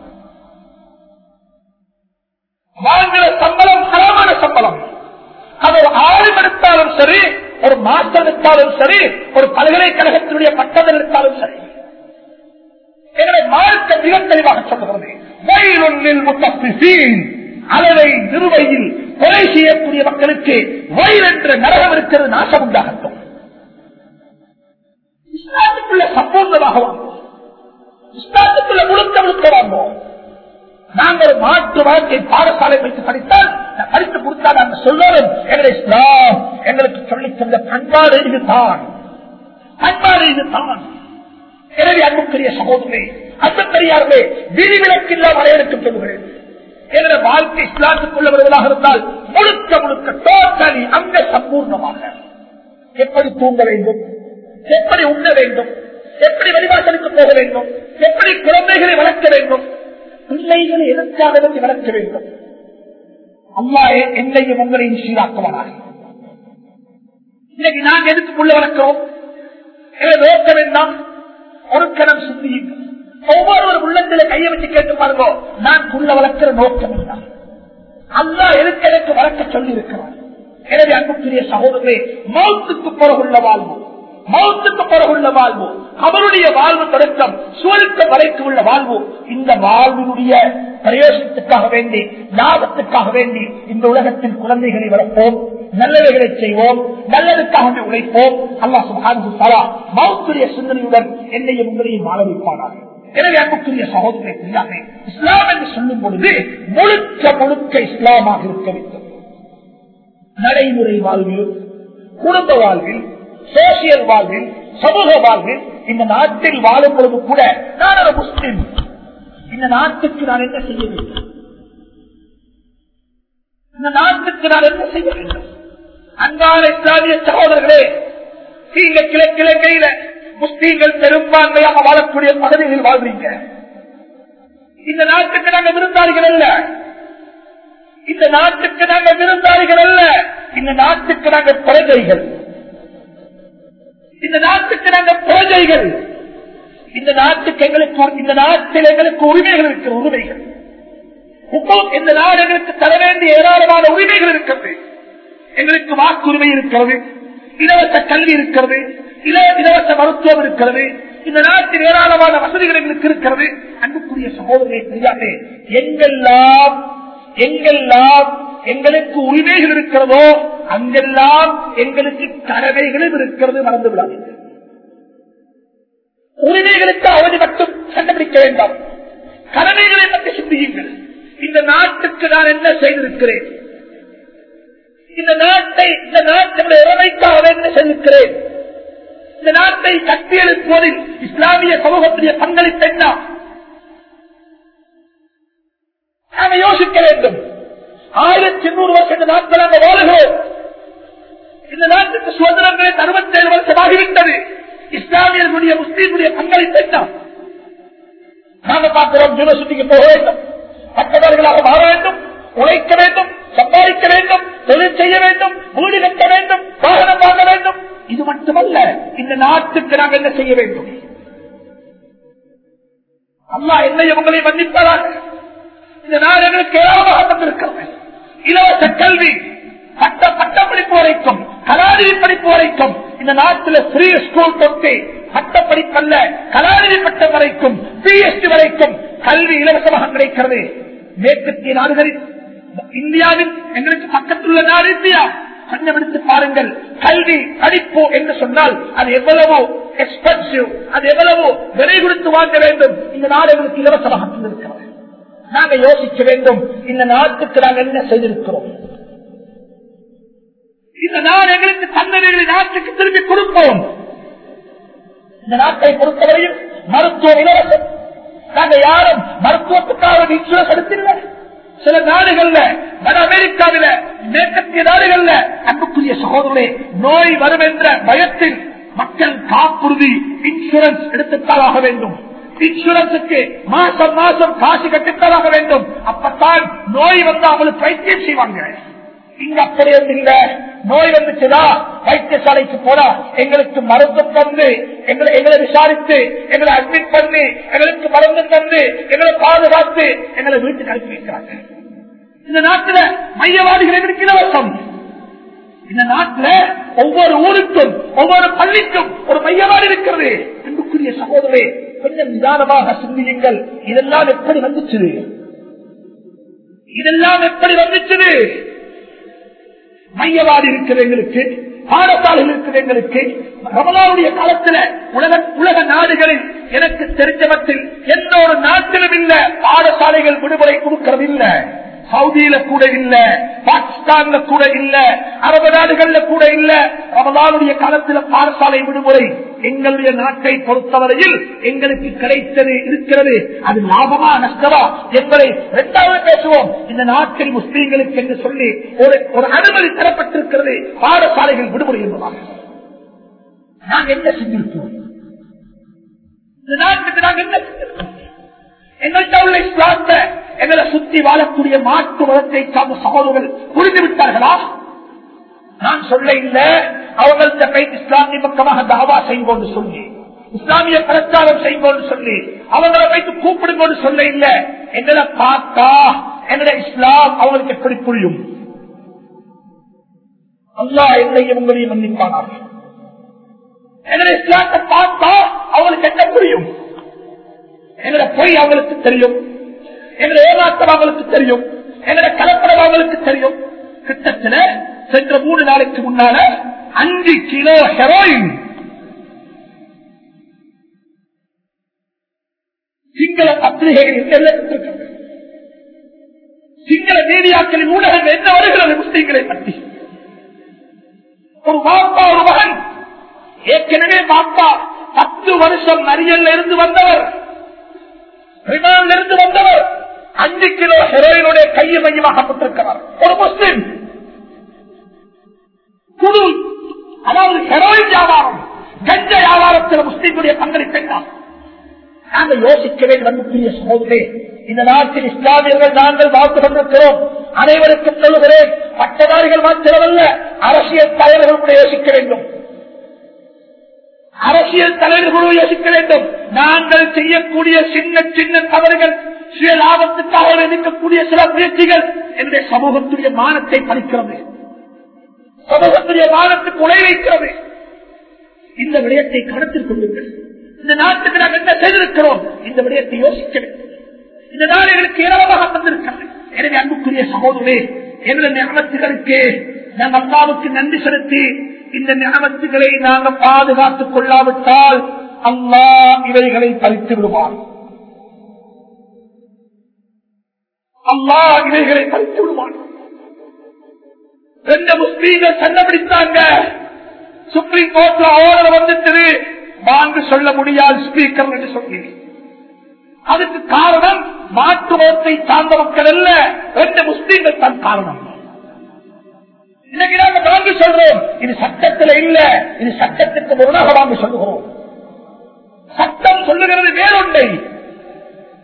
வாழ்கிற சம்பளம் தரமான சம்பளம் அது ஒரு ஆளும் எடுத்தாலும் சரி ஒரு மாஸ்டர் எடுத்தாலும் சரி ஒரு பல்கலைக்கழகத்தினுடைய பட்டதர் எடுத்தாலும் சரி எங்களை மார்க்க மிக தெளிவாக சொல்லுகிறது வயலுள்ளில் முத்தப்பிசீன் அளவை நிறுவையில் கொலை செய்யக்கூடிய மக்களுக்கு வயல் என்ற நரகம் இருக்கிறது நாசம் உண்டாகட்டும் இஸ்லாத்துக்குள்ள சம்பூர்ணமாக வாங்குவோம் இஸ்லாத்துக்குள்ள முழுக்க முழுக்க வாங்குவோம் நாங்கள் ஒரு மாற்று வாழ்க்கை பாடசாலை வைத்து படித்தால் நான் படித்து கொடுத்தால் நாங்கள் சொல்லுவோம் எங்களை இஸ்லாம் எங்களுக்கு சொல்லித் தந்த பண்பாடு இதுதான் பண்பாடு இதுதான் எனவே அன்புக்குரிய சகோதரே அன்பு பெரியார்களே விதிவிலக்கில்லா வரையறுக்க சொல்லுகிறேன் என்ற வாழ்க்கை இஸ்லாத்துக்குள்ள வருவதாக இருந்தால் முழுக்க முழுக்க டோட்டலி அங்க சம்பூர்ணமாக எப்படி தூங்க வேண்டும் எப்படி உண்ண வேண்டும் எப்படி வெளிவாசலுக்கு போக வேண்டும் எப்படி குழந்தைகளை வளர்க்க வேண்டும் பிள்ளைகளை எதற்காக வேண்டி வளர்க்க வேண்டும் அம்மா என்னையும் உங்களையும் சீராக்குவானாக இன்னைக்கு நாங்க எதுக்கு புள்ள வளர்க்கிறோம் எனது நோக்கம் என்ன ஒரு கணம் சிந்தியுங்கள் ஒவ்வொரு உள்ளத்தில கையை வச்சு கேட்டு பாருங்க நான் புள்ள வளர்க்கிற நோக்கம் என்ன அல்லா எதுக்கு எனக்கு வளர்க்க சொல்லி இருக்கிறார் எனவே அன்புக்குரிய சகோதரர்களே மௌத்துக்கு பிறகுள்ள வாழ்வு மௌத்துக்கு பிறகுள்ள வாழ்வு அவருடைய வாழ்வு தொடக்கம் சுவருக்கு வரைக்கும் உள்ள வாழ்வு இந்த வாழ்வினுடைய பிரயோசனத்துக்காக வேண்டி லாபத்துக்காக வேண்டி இந்த உலகத்தில் குழந்தைகளை வளர்ப்போம் நல்லவைகளை செய்வோம் நல்லதுக்காக உழைப்போம் அல்லாஹ் சுபானு சலா மௌத்துடைய சிந்தனையுடன் என்னையும் உங்களையும் வாழ வைப்பானாக எனவே அன்புக்குரிய சகோதரரை புரியாமே இஸ்லாம் என்று சொல்லும் பொழுது முழுக்க முழுக்க இஸ்லாமாக இருக்க வேண்டும் நடைமுறை வாழ்வில் குடும்ப வாழ்வில் சோசியல் வாழ்வில் சமூக வாழ்வில் இந்த நாட்டில் வாழும் பொழுது கூட நான் ஒரு முஸ்லிம் இந்த நாட்டுக்கு நான் என்ன செய்ய வேண்டும் இந்த நாட்டுக்கு நான் என்ன செய்ய வேண்டும் அன்பான இஸ்லாமிய சகோதரர்களே நீங்க கிழக்கிழங்கையில முஸ்லீம்கள் பெரும்பான்மையாக வாழக்கூடிய பகுதிகளில் வாழ்றீங்க இந்த நாட்டுக்கு நாங்கள் விருந்தாளிகள் அல்ல இந்த நாட்டுக்கு நாங்கள் விருந்தாளிகள் அல்ல இந்த நாட்டுக்கு நாங்கள் பிரஜைகள் இந்த நாட்டுக்கு நாங்கள் பிரஜைகள் இந்த நாட்டுக்கு எங்களுக்கு இந்த நாட்டில் எங்களுக்கு உரிமைகள் இருக்கிற உரிமைகள் இந்த நாடு எங்களுக்கு தர வேண்டிய ஏராளமான உரிமைகள் இருக்கிறது எங்களுக்கு வாக்குரிமை இருக்கிறது இலவச கல்வி இருக்கிறது இலவச மருத்துவம் இருக்கிறது இந்த நாட்டில் ஏராளமான வசதிகள் எங்களுக்கு இருக்கிறது அன்புக்குரிய சகோதரரை தெரியாது எங்கெல்லாம் எங்கெல்லாம் எங்களுக்கு உரிமைகள் இருக்கிறதோ அங்கெல்லாம் எங்களுக்கு கடமைகளும் இருக்கிறது மறந்து விடாதீர்கள் உரிமைகளுக்கு அவதி மட்டும் கண்டுபிடிக்க வேண்டாம் கடமைகளை பற்றி சிந்தியுங்கள் இந்த நாட்டுக்கு நான் என்ன செய்திருக்கிறேன் இந்த நாட்டை இந்த நாட்டினுடைய இறமைக்காக என்ன செய்திருக்கிறேன் இந்த நாட்டை கட்டியெழுப்புவதில் இஸ்லாமிய சமூகத்துடைய பங்களிப்பு என்ன நாங்க யோசிக்க வேண்டும் ஆயிரத்தி எண்ணூறு வருஷம் இந்த நாட்டில் நாங்கள் வாழுகிறோம் இந்த நாட்டுக்கு சுதந்திரங்களே அறுபத்தி ஏழு வருஷமாகிவிட்டது இஸ்லாமியர்களுடைய முஸ்லீம்களுடைய பங்களிப்பு என்ன நாங்க பார்க்கிறோம் யூனிவர்சிட்டிக்கு போக வேண்டும் பட்டதாரிகளாக மாற வேண்டும் உழைக்க வேண்டும் சம்பாதிக்க வேண்டும் தொழில் செய்ய வேண்டும் வீடு கட்ட வேண்டும் வாகனம் வாங்க வேண்டும் இது மட்டுமல்ல இந்த நாட்டுக்கு நாங்கள் என்ன செய்ய வேண்டும் அம்மா என்னை உங்களை மன்னிப்பதாக இந்த நாடு எங்களுக்கு ஏராளமாக தந்திருக்கிறது இலவச கல்வி பட்ட பட்டப்படிப்பு வரைக்கும் கலாநிதி படிப்பு வரைக்கும் இந்த நாட்டில் ஃப்ரீ ஸ்கூல் தொட்டு பட்டப்படிப்பல்ல கலாநிதி பட்டம் வரைக்கும் பிஎஸ்டி வரைக்கும் கல்வி இலவசமாக கிடைக்கிறது மேற்கத்திய நாடுகளில் இந்தியாவில் எங்களுக்கு பக்கத்தில் உள்ள நாடு இந்தியா கொஞ்சம் எடுத்து பாருங்கள் கல்வி படிப்பு என்று சொன்னால் அது எவ்வளவு எக்ஸ்பென்சிவ் அது எவ்வளவு விலை கொடுத்து வாங்க வேண்டும் இந்த நாடு எங்களுக்கு இலவசமாக தந்திருக்கிறது நாங்க யோசிக்க வேண்டும் இந்த நாட்டுக்கு நாங்கள் என்ன செய்திருக்கிறோம் இந்த நாடு எங்களுக்கு தந்தவைகளை நாட்டுக்கு திரும்பி கொடுப்போம் இந்த நாட்டை பொறுத்தவரையில் மருத்துவ இலவசம் நாங்க யாரும் மருத்துவத்துக்காக இன்சூரன்ஸ் எடுத்திருந்த சில நாடுகள்ல வட அமெரிக்காவில மேற்கத்திய நாடுகள்ல அன்புக்குரிய சகோதரே நோய் வரும் என்ற பயத்தில் மக்கள் காப்புறுதி இன்சூரன்ஸ் எடுத்துத்தாக வேண்டும் இன்சூரன்ஸுக்கு மாசம் மாசம் காசு கட்டித்தாக வேண்டும் அப்பத்தான் நோய் வந்து அவங்களுக்கு வைத்தியம் செய்வாங்க இங்க அப்படி வந்து இல்ல நோய் வந்துச்சுதா வைத்தியசாலைக்கு போனா எங்களுக்கு மருந்து தந்து எங்களை எங்களை விசாரித்து எங்களை அட்மிட் பண்ணி எங்களுக்கு மருந்து தந்து எங்களை பாதுகாத்து எங்களை வீட்டுக்கு அனுப்பி வைக்கிறாங்க இந்த நாட்டுல மையவாதிகள் எங்களுக்கு இலவசம் இந்த நாட்டுல ஒவ்வொரு ஊருக்கும் ஒவ்வொரு பள்ளிக்கும் ஒரு மையவாடி இருக்கிறது அன்புக்குரிய சகோதரே கொஞ்சம் நிதானமாக சிந்தியுங்கள் இதெல்லாம் எப்படி வந்துச்சு இதெல்லாம் எப்படி வந்துச்சு மையவாடி இருக்கிற எங்களுக்கு பாடசாலைகள் இருக்கிற எங்களுக்கு ரமலாவுடைய காலத்துல உலக உலக நாடுகளில் எனக்கு தெரிஞ்சவற்றில் எந்த ஒரு நாட்டிலும் இல்ல பாடசாலைகள் விடுமுறை கொடுக்கிறது இல்ல சவுதியில கூட இல்ல பாகிஸ்தான்ல கூட இல்ல அரபு நாடுகள்ல கூட இல்ல ரமலானுடைய காலத்துல பாடசாலை விடுமுறை எங்களுடைய நாட்டை பொறுத்தவரையில் எங்களுக்கு கிடைத்தது இருக்கிறது அது லாபமா நஷ்டமா என்பதை இரண்டாவது பேசுவோம் இந்த நாட்டில் முஸ்லீம்களுக்கு என்று சொல்லி ஒரு ஒரு அனுமதி தரப்பட்டிருக்கிறது பாடசாலைகள் விடுமுறை என்பதாக நாங்கள் என்ன செஞ்சிருக்கிறோம் இந்த நாட்டுக்கு நாங்கள் என்ன செஞ்சிருக்கிறோம் எங்கள்கிட்ட உள்ள இஸ்லாத்தை எங்களை சுத்தி வாழக்கூடிய மாற்று மதத்தை சார்ந்த சகோதரர்கள் புரிந்து விட்டார்களா நான் சொல்ல இல்ல அவங்கள்ட்ட போய் இஸ்லாமிய பக்கமாக தாவா செய்வோம் சொல்லி இஸ்லாமிய பிரச்சாரம் செய்வோம் சொல்லி அவங்களை வைத்து கூப்பிடும்போது சொல்ல இல்ல எங்களை பார்த்தா எங்களை இஸ்லாம் அவங்களுக்கு எப்படி புரியும் அல்லா என்னையும் உங்களையும் மன்னிப்பானார்கள் எங்களை இஸ்லாத்தை பார்த்தா அவங்களுக்கு என்ன புரியும் எங்களை பொய் அவங்களுக்கு தெரியும் எங்களை ஏமாற்றம் அவங்களுக்கு தெரியும் எங்களை கலப்படம் அவங்களுக்கு தெரியும் கிட்டத்தட்ட சென்ற மூணு நாளைக்கு முன்னால அஞ்சு கிலோ ஹெரோயின் சிங்கள பத்திரிகைகள் எல்லாம் சிங்கள மீடியாக்களின் ஊடகங்கள் என்ன வருகிறது முஸ்லீம்களை பற்றி ஒரு பாப்பா ஒரு மகன் ஏற்கனவே பாப்பா பத்து வருஷம் நரியல்ல இருந்து வந்தவர் ரிமாண்டில் இருந்து வந்தவர் அஞ்சு கிலோ ஹெரோயினுடைய கையை மையமாகப்பட்டிருக்கிறார் ஒரு முஸ்லிம் குழு அதாவது ஹெரோயின் வியாபாரம் கஞ்ச வியாபாரத்தில் முஸ்லீம்களுடைய பங்களிப்பு என்ன நாங்கள் யோசிக்க வேண்டும் அன்புக்குரிய சகோதரே இந்த நாட்டில் இஸ்லாமியர்கள் நாங்கள் வாழ்த்து கொண்டிருக்கிறோம் அனைவருக்கும் சொல்லுகிறேன் பட்டதாரிகள் மாத்திரமல்ல அரசியல் தலைவர்கள் கூட யோசிக்க வேண்டும் அரசியல் தலைவர்களும் யோசிக்க வேண்டும் நாங்கள் செய்யக்கூடிய சின்ன சின்ன தவறுகள் சுய லாபத்துக்காக எடுக்கக்கூடிய சில முயற்சிகள் என்னுடைய சமூகத்துடைய மானத்தை பறிக்கிறது சமூகத்துடைய மானத்துக்கு உழை வைக்கிறது இந்த விடயத்தை கருத்தில் கொள்ளுங்கள் இந்த நாட்டுக்கு நாம் என்ன செய்திருக்கிறோம் இந்த விடயத்தை யோசிக்க வேண்டும் இந்த நாடுகளுக்கு ஏராளமாக தந்திருக்கிறது எனவே அன்புக்குரிய சகோதரே எங்களுடைய ஞாபகத்துகளுக்கு நாங்கள் அல்லாவுக்கு நன்றி செலுத்தி இந்த ஞாபகத்துகளை நாங்கள் பாதுகாத்துக் கொள்ளாவிட்டால் அல்லா இவைகளை பறித்து விடுவார் அல்லா இவைகளை பறித்து விடுவார் ரெண்டு முஸ்லீம்கள் சண்டை பிடித்தாங்க சுப்ரீம் கோர்ட்ல ஆர்டர் வந்துட்டு வாங்க சொல்ல முடியாது ஸ்பீக்கர் என்று சொல்லி அதுக்கு காரணம் மாற்று மதத்தை சார்ந்த மக்கள் அல்ல ரெண்டு முஸ்லீம்கள் தான் காரணம் இன்னைக்கு நாங்க வாங்கி சொல்றோம் இது சட்டத்தில் இல்ல இது சட்டத்துக்கு முரணாக வாங்கி சொல்லுகிறோம் சட்டம் சொல்லுகிறது வேறொன்றை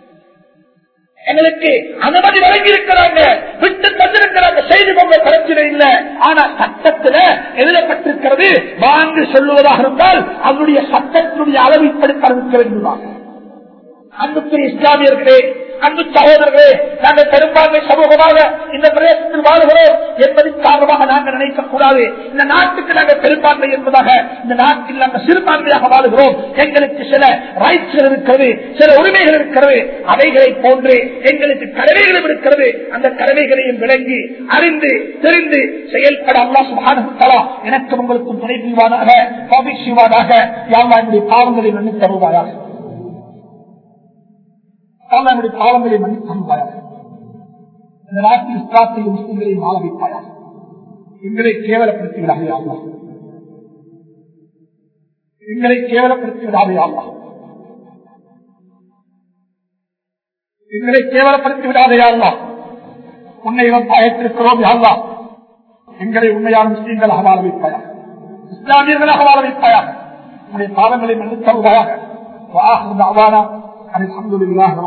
எங்களுக்கு அனுமதி வழங்கி இருக்கிறாங்க விட்டு தந்திருக்கிறாங்க செய்து கொண்ட பிரச்சனை இல்லை ஆனா சட்டத்துல எழுதப்பட்டிருக்கிறது வாங்கு சொல்லுவதாக இருந்தால் அதனுடைய சட்டத்தினுடைய அளவைப்படி தவிர்க்க வேண்டுமாக அன்புக்குரிய இஸ்லாமியர்களே அன்பு சகோதரர்களே நாங்கள் பெரும்பான்மை சமூகமாக இந்த பிரதேசத்தில் வாழ்கிறோம் என்பதன் காரணமாக நாங்கள் நினைக்க கூடாது இந்த நாட்டுக்கு நாங்கள் பெரும்பான்மை என்பதாக இந்த நாட்டில் நாங்கள் சிறுபான்மையாக வாழ்கிறோம் எங்களுக்கு சில ரைட்ஸ்கள் இருக்கிறது சில உரிமைகள் இருக்கிறது அவைகளை போன்று எங்களுக்கு கடமைகளும் இருக்கிறது அந்த கடமைகளையும் விளங்கி அறிந்து தெரிந்து செயல்பட அல்லா சுகானுத்தலா எனக்கு உங்களுக்கும் துணை புரிவானாக கோபிக் செய்வானாக யாழ்வாருடைய பாவங்களை மன்னித்து தருவாயாக நம்முடைய பாவங்களை மன்னிப்பாயாக இந்த நாட்டில் இஸ்லாத்தையும் முஸ்லிம்களையும் வாழ வைப்பாயாக எங்களை கேவலப்படுத்தி விடாதே ஆமா எங்களை கேவலப்படுத்தி விடாதே ஆமா எங்களை கேவலப்படுத்தி விடாதே ஆமா உன்னை இவன் பயத்திருக்கிறோம் யாழ்லா எங்களை உண்மையான முஸ்லீம்களாக வாழ வைப்பாயாக இஸ்லாமியர்களாக வாழ வைப்பாயாக உன்னுடைய பாவங்களை மன்னித்தருவாயாக الحمد لله